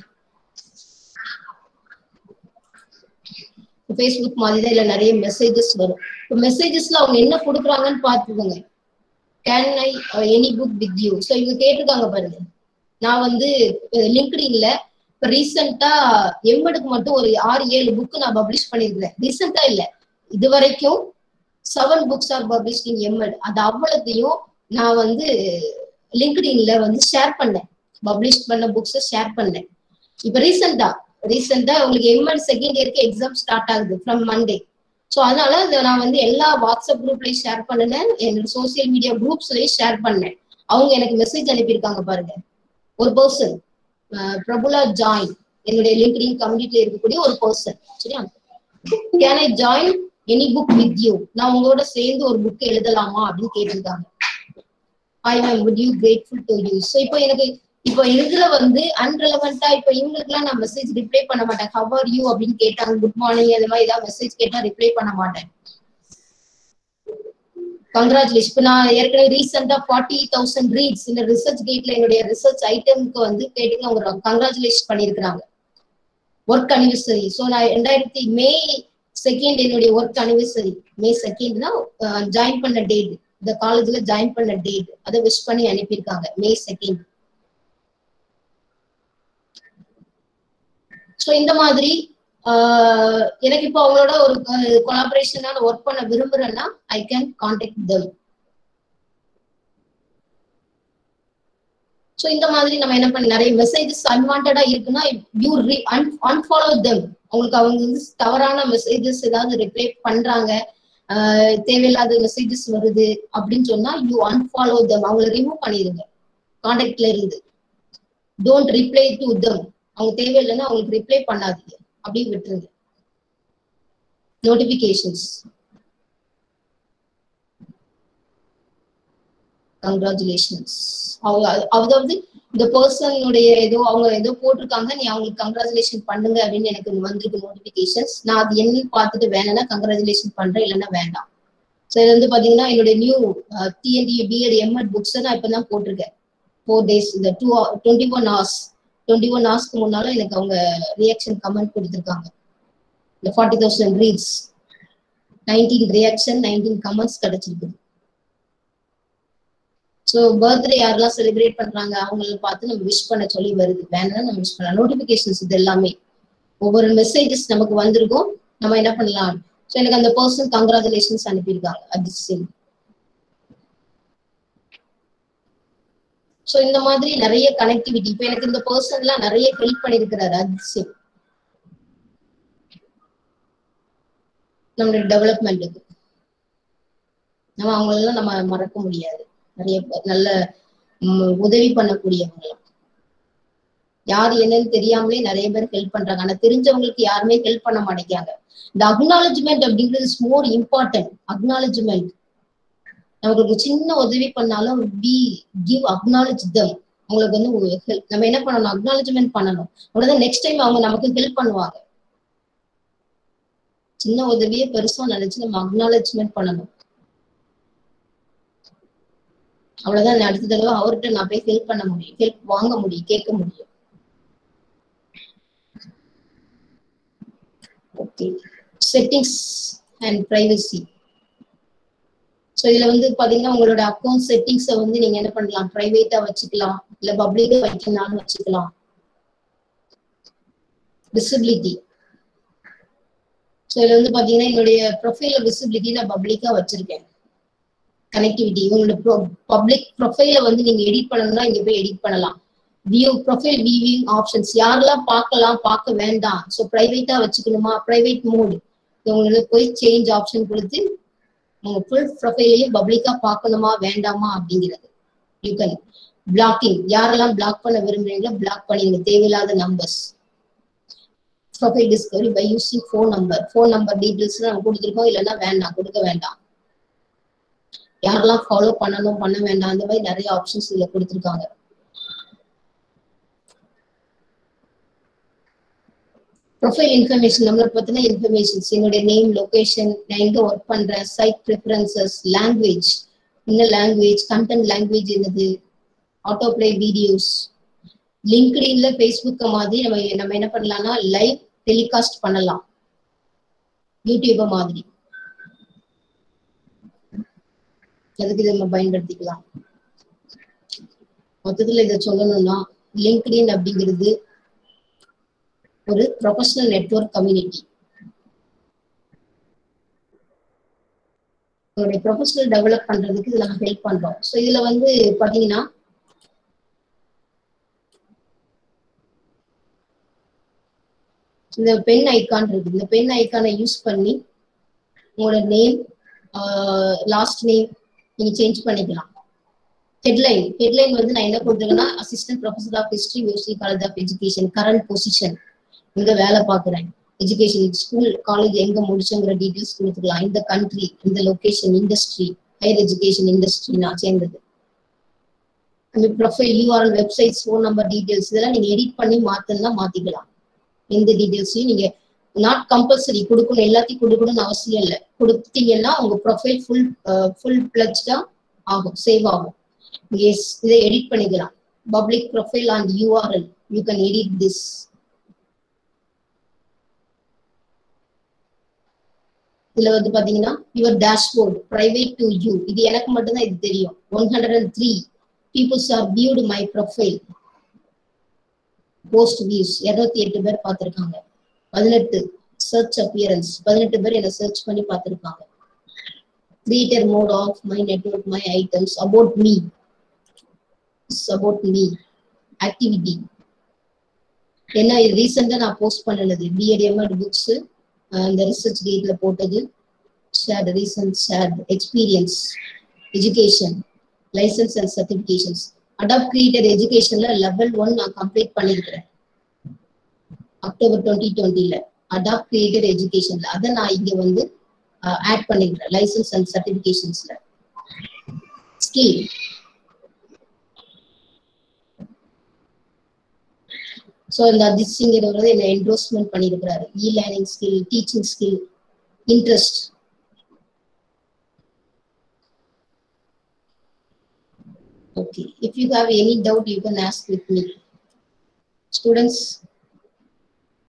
ஃபேஸ்புக் மாதிரி தான் இதுல நிறைய மெசேஜஸ் வரும் இப்போ மெசேஜஸ்ல அவங்க என்ன கொடுக்குறாங்கன்னு பார்த்துக்கோங்க can I any book with you so இவங்க கேட்டிருக்காங்க பாருங்க நான் வந்து லிங்க்டின்ல இப்போ ரீசெண்டா எம்படுக்கு மட்டும் ஒரு ஆறு ஏழு புக்கு நான் பப்ளிஷ் பண்ணியிருக்கிறேன் ரீசெண்டா இல்ல இது வரைக்கும் seven books are publish in MEd அது அவ்வளோத்தையும் நான் வந்து லிங்க்டின்ல வந்து ஷேர் பண்ணேன் பப்ளிஷ் பண்ண புக்ஸை ஷேர் பண்ணேன் இப்போ ரீசெண்டா ரீசெண்டா உங்களுக்கு எம்எட் செகண்ட் இயருக்கு எக்ஸாம் ஸ்டார்ட் ஆகுது ஃப்ரம் மண்டே ஸோ அதனால இதை நான் வந்து எல்லா வாட்ஸ்அப் குரூப்லயும் ஷேர் பண்ணினேன் என்னோட சோசியல் மீடியா குரூப்ஸ்லயும் ஷேர் பண்ணேன் அவங்க எனக்கு மெசேஜ் அனுப்பியிருக்காங்க பாருங்க ஒரு பர்சன் பிரபுலா ஜாயின் என்னுடைய லிங்க்டின் கம்யூனிட்டில இருக்கக்கூடிய ஒரு பர்சன் சரியா can I join any book with you நான் உங்களோட சேர்ந்து ஒரு புக் எழுதலாமா அப்படின்னு கேட்டிருக்காங்க I ma'am would you grateful to you so இப்போ எனக்கு இப்போ இதுல வந்து அன்ரெலவெண்டா இப்போ இவங்களுக்குலாம் நான் மெசேஜ் ரிப்ளை பண்ண மாட்டேன் ஹவ் ஆர் யூ அப்படின்னு கேட்டாங்க குட் மார்னிங் அந்த மாதிரி ஏதாவது மெசேஜ் கேட்டா ரிப்ளை பண்ண மாட்டேன் கங்க்ராச்சுலேஷன் இப்போ நான் ஏற்கனவே ரீசெண்டா ஃபார்ட்டி தௌசண்ட் ரீட்ஸ் இந்த ரிசர்ச் கேட்ல என்னுடைய ரிசர்ச் ஐட்டம்க்கு வந்து கேட்டுங்க அவங்க கங்க்ராச்சுலேஷன் பண்ணியிருக்கிறாங்க ஒர்க் அனிவர்சரி ஸோ நான் ரெண்டாயிரத்தி மே செகண்ட் என்னுடைய ஒர்க் அனிவர்சரி மே செகண்ட் தான் ஜாயின் பண்ண டேட் இந்த காலேஜ்ல ஜாயின் பண்ண டேட் அதை விஷ் பண்ணி அனுப்பியிருக்காங்க மே செகண்ட் ஸோ இந்த மாதிரி ஆஹ் எனக்கு இப்போ அவங்களோட ஒரு கொலாபரேஷனால ஒர்க் பண்ண விரும்புறேன்னா I can contact them so இந்த மாதிரி நம்ம என்ன பண்ண நிறைய மெசேஜஸ் அன்வான்டா இருக்குன்னா யூ அன்ஃபாலோ தெம் அவங்களுக்கு அவங்க வந்து தவறான மெசேஜஸ் ஏதாவது ரிப்ளை பண்றாங்க ஆஹ் தேவையில்லாத மெசேஜஸ் வருது அப்படின்னு சொன்னா யூ அன்ஃபாலோ தெம் அவங்கள ரிமூவ் பண்ணிடுங்க கான்டாக்ட்ல இருந்து டோன்ட் ரிப்ளை டு தெம் அவங்க தேவையில்லைன்னா அவங்களுக்கு ரிப்ளை பண்ணாதீங்க அப்படியே விட்டுருங்க நோட்டிபிகேஷன்ஸ் கங்க்ராச்சுலேஷன்ஸ் அதாவது இந்த பர்சனுடைய ஏதோ அவங்க ஏதோ போட்டிருக்காங்க நீ அவங்களுக்கு கங்க்ராச்சுலேஷன் பண்ணுங்க அப்படின்னு எனக்கு வந்திருக்கு நோட்டிபிகேஷன்ஸ் நான் அது என்னன்னு பார்த்துட்டு வேணும்னா கங்க்ராச்சுலேஷன் பண்றேன் இல்லைன்னா வேண்டாம் ஸோ இது வந்து பாத்தீங்கன்னா என்னுடைய new TNT BEd MEd books நான் இப்பதான் போட்டிருக்கேன் ஃபோர் டேஸ் இந்த two twenty one hours twenty one ஹவர்ஸ்க்கு முன்னால எனக்கு அவங்க ரியாக்ஷன் கமெண்ட் கொடுத்துருக்காங்க இந்த forty thousand reads nineteen reaction nineteen comments கிடைச்சிருக்குது ஸோ பர்த்டே யாரெல்லாம் செலிப்ரேட் பண்றாங்க அவங்கள பார்த்து நம்ம விஷ் பண்ண சொல்லி வருது வேணா நம்ம விஷ் பண்ணலாம் நோட்டிபிகேஷன்ஸ் இது எல்லாமே ஒவ்வொரு மெசேஜஸ் நமக்கு வந்திருக்கும் நம்ம என்ன பண்ணலாம் ஸோ எனக்கு அந்த பர்சன் கங்க்ராச்சுலேஷன்ஸ் அனுப்பியிருக்காங்க அஜித் சிங் ஸோ இந்த மாதிரி நிறைய கனெக்டிவிட்டி இப்போ எனக்கு இந்த பர்சன்லாம் நிறைய ஹெல்ப் பண்ணியிருக்கிறாரு அஜித் சிங் நம்மளோட டெவலப்மெண்ட்டுக்கு நம்ம அவங்களெல்லாம் நம்ம மறக்க முடியாது நிறைய நல்ல உதவி பண்ணக்கூடியவங்களாம் யார் என்னன்னு தெரியாமலே நிறைய பேர் ஹெல்ப் பண்றாங்க ஆனா தெரிஞ்சவங்களுக்கு யாருமே ஹெல்ப் பண்ண மாட்டேங்காங்க இந்த அக்னாலஜ்மெண்ட் அப்படிங்கிறது இஸ் மோர் இம்பார்ட்டன்ட் அக்னாலஜ்மெண்ட் நமக்கு ஒரு சின்ன உதவி பண்ணாலும் வி கிவ் அக்னாலஜ் தம் அவங்களுக்கு வந்து ஹெல்ப் நம்ம என்ன பண்ணணும் அக்னாலஜ்மெண்ட் பண்ணணும் அவ்வளவுதான் நெக்ஸ்ட் டைம் அவங்க நமக்கு ஹெல்ப் பண்ணுவாங்க சின்ன உதவியே பெருசா நினைச்சு நம்ம அக்னாலஜ்மெண்ட் பண்ணணும் அவ்வளவுதான் அடுத்த தடவை அவர்கிட்ட நான் போய் ஹெல்ப் பண்ண முடியும் ஹெல்ப் வாங்க முடியும் கேட்க முடியும் okay settings and privacy so இதுல வந்து பாத்தீங்கன்னா உங்களோட அக்கௌண்ட் செட்டிங்ஸை வந்து நீங்க என்ன பண்ணலாம் பிரைவேட்டா வச்சுக்கலாம் இல்ல பப்ளிக்கா வைக்கணும்னாலும் வச்சுக்கலாம் விசிபிலிட்டி ஸோ இதுல வந்து பாத்தீங்கன்னா என்னுடைய ப்ரொஃபைல விசிபிலிட்டி நான் பப்ளிக்கா வச்சிருக்கேன் கனெக்டிவிட்டி உங்களோட பப்ளிக் ப்ரொஃபைல வந்து நீங்க எடிட் பண்ணணும்னா இங்க போய் எடிட் பண்ணலாம் வியூ ப்ரொஃபைல் வியூவிங் ஆப்ஷன்ஸ் யாரெல்லாம் பார்க்கலாம் பார்க்க வேண்டாம் ஸோ ப்ரைவேட்டா வச்சுக்கணுமா ப்ரைவேட் மோட் உங்களுக்கு போய் சேஞ்ச் ஆப்ஷன் கொடுத்து உங்க ஃபுல் ப்ரொஃபைலையும் பப்ளிக்கா பார்க்கணுமா வேண்டாமா அப்படிங்கிறது யூ கேன் பிளாக்கிங் யாரெல்லாம் பிளாக் பண்ண விரும்புறீங்களோ பிளாக் பண்ணிடுங்க தேவையில்லாத numbers profile discovery by using phone number phone number details நம்ம கொடுத்துருக்கோம் இல்லைன்னா வேண்டாம் கொடுக்க வேண்டாம் யாரெல்லாம் ஃபாலோ பண்ணணும் பண்ண வேண்டாம் அந்த மாதிரி நிறைய ஆப்ஷன்ஸ் இதுல கொடுத்துருக்காங்க ப்ரொஃபைல் இன்ஃபர்மேஷன் நம்மளை பத்தின இன்ஃபர்மேஷன்ஸ் என்னுடைய நேம் லொகேஷன் நான் எங்க ஒர்க் பண்றேன் சைட் ப்ரிஃபரன்சஸ் லாங்குவேஜ் என்ன லாங்குவேஜ் கண்டென்ட் லாங்குவேஜ் என்னது ஆட்டோ பிளே வீடியோஸ் லிங்க்டின்ல ஃபேஸ்புக் மாதிரி நம்ம நம்ம என்ன பண்ணலாம்னா லைவ் டெலிகாஸ்ட் பண்ணலாம் யூடியூப் மாதிரி அதுக்கு இதை நம்ம பயன்படுத்திக்கலாம் மொத்தத்துல இதை சொல்லணும்னா லிங்க்டின் அப்படிங்கிறது ஒரு ப்ரொஃபஷனல் நெட்வொர்க் கம்யூனிட்டி உங்களுடைய ப்ரொஃபஷனல் டெவலப் பண்றதுக்கு இதுல நம்ம ஹெல்ப் பண்றோம் ஸோ இதுல வந்து பாத்தீங்கன்னா இந்த பென் ஐக்கான் இருக்கு இந்த பென் ஐக்கானை யூஸ் பண்ணி உங்களோட நேம் லாஸ்ட் நேம் நீங்க சேஞ்ச் பண்ணிக்கலாம் ஹெட்லைன் ஹெட்லைன் வந்து நான் என்ன கொடுத்துருக்கேன்னா assistant professor of history university college of education current position இங்க வேலை பார்க்குறேன் எஜுகேஷன் ஸ்கூல் காலேஜ் எங்க முடிச்சுங்கிற டீட்டெயில்ஸ் கொடுத்துக்கலாம் இந்த கண்ட்ரி இந்த location industry higher education industry நான் சேர்ந்தது அந்த profile URL websites phone number details இதெல்லாம் நீங்க எடிட் பண்ணி மாத்தணும்னா மாத்திக்கலாம் எந்த டீட்டெயில்ஸையும் நீங்க நாட் கம்பல்சரி கொடுக்கணும் எல்லாத்தையும் கொடுக்கணும்னு அவசியம் இல்லை கொடுத்தீங்கன்னா உங்க ப்ரொஃபைல் ஃபுல் ஃபுல் பிளஜ்டா ஆகும் சேவ் ஆகும் எஸ் இதை எடிட் பண்ணிக்கலாம் public profile and URL you can edit this இதுல வந்து பாத்தீங்கன்னா your dashboard private to you இது எனக்கு மட்டும்தான் இது தெரியும் one hundred and three peoples are viewed my profile post views இருநூத்தி எட்டு பேர் பார்த்திருக்காங்க பதினெட்டு சர்ச் அப்பியரன்ஸ் பதினெட்டு பேர் என்ன சர்ச் பண்ணி பார்த்திருக்காங்க creator mode of my network my items about me about me activity என்ன இது ரீசெண்டா நான் போஸ்ட் பண்ணது பிஎடிஎம்எட் புக்ஸ் இந்த ரிசர்ச் கேட்ல போட்டது share recent share experience education licence and certifications adopt creator எஜுகேஷன்ல லெவல் ஒன் நான் கம்ப்ளீட் பண்ணிருக்கிறேன் அக்டோபர் டுவெண்ட்டி டுவெண்ட்டில அடாப்ட் கிரியேட்டர் எஜுகேஷன்ல அதை நான் இங்க வந்து ஆட் பண்ணிக்கிறேன் லைசன்ஸ் அண்ட் சர்டிபிகேஷன்ஸ்ல ஸ்கில் ஸோ இந்த அஜித் சிங்கிறவர் என்ன என்ரோஸ்மெண்ட் பண்ணியிருக்கிறாரு e learning skill teaching skill interest Okay, if you have any doubt, you can ask with me. Students,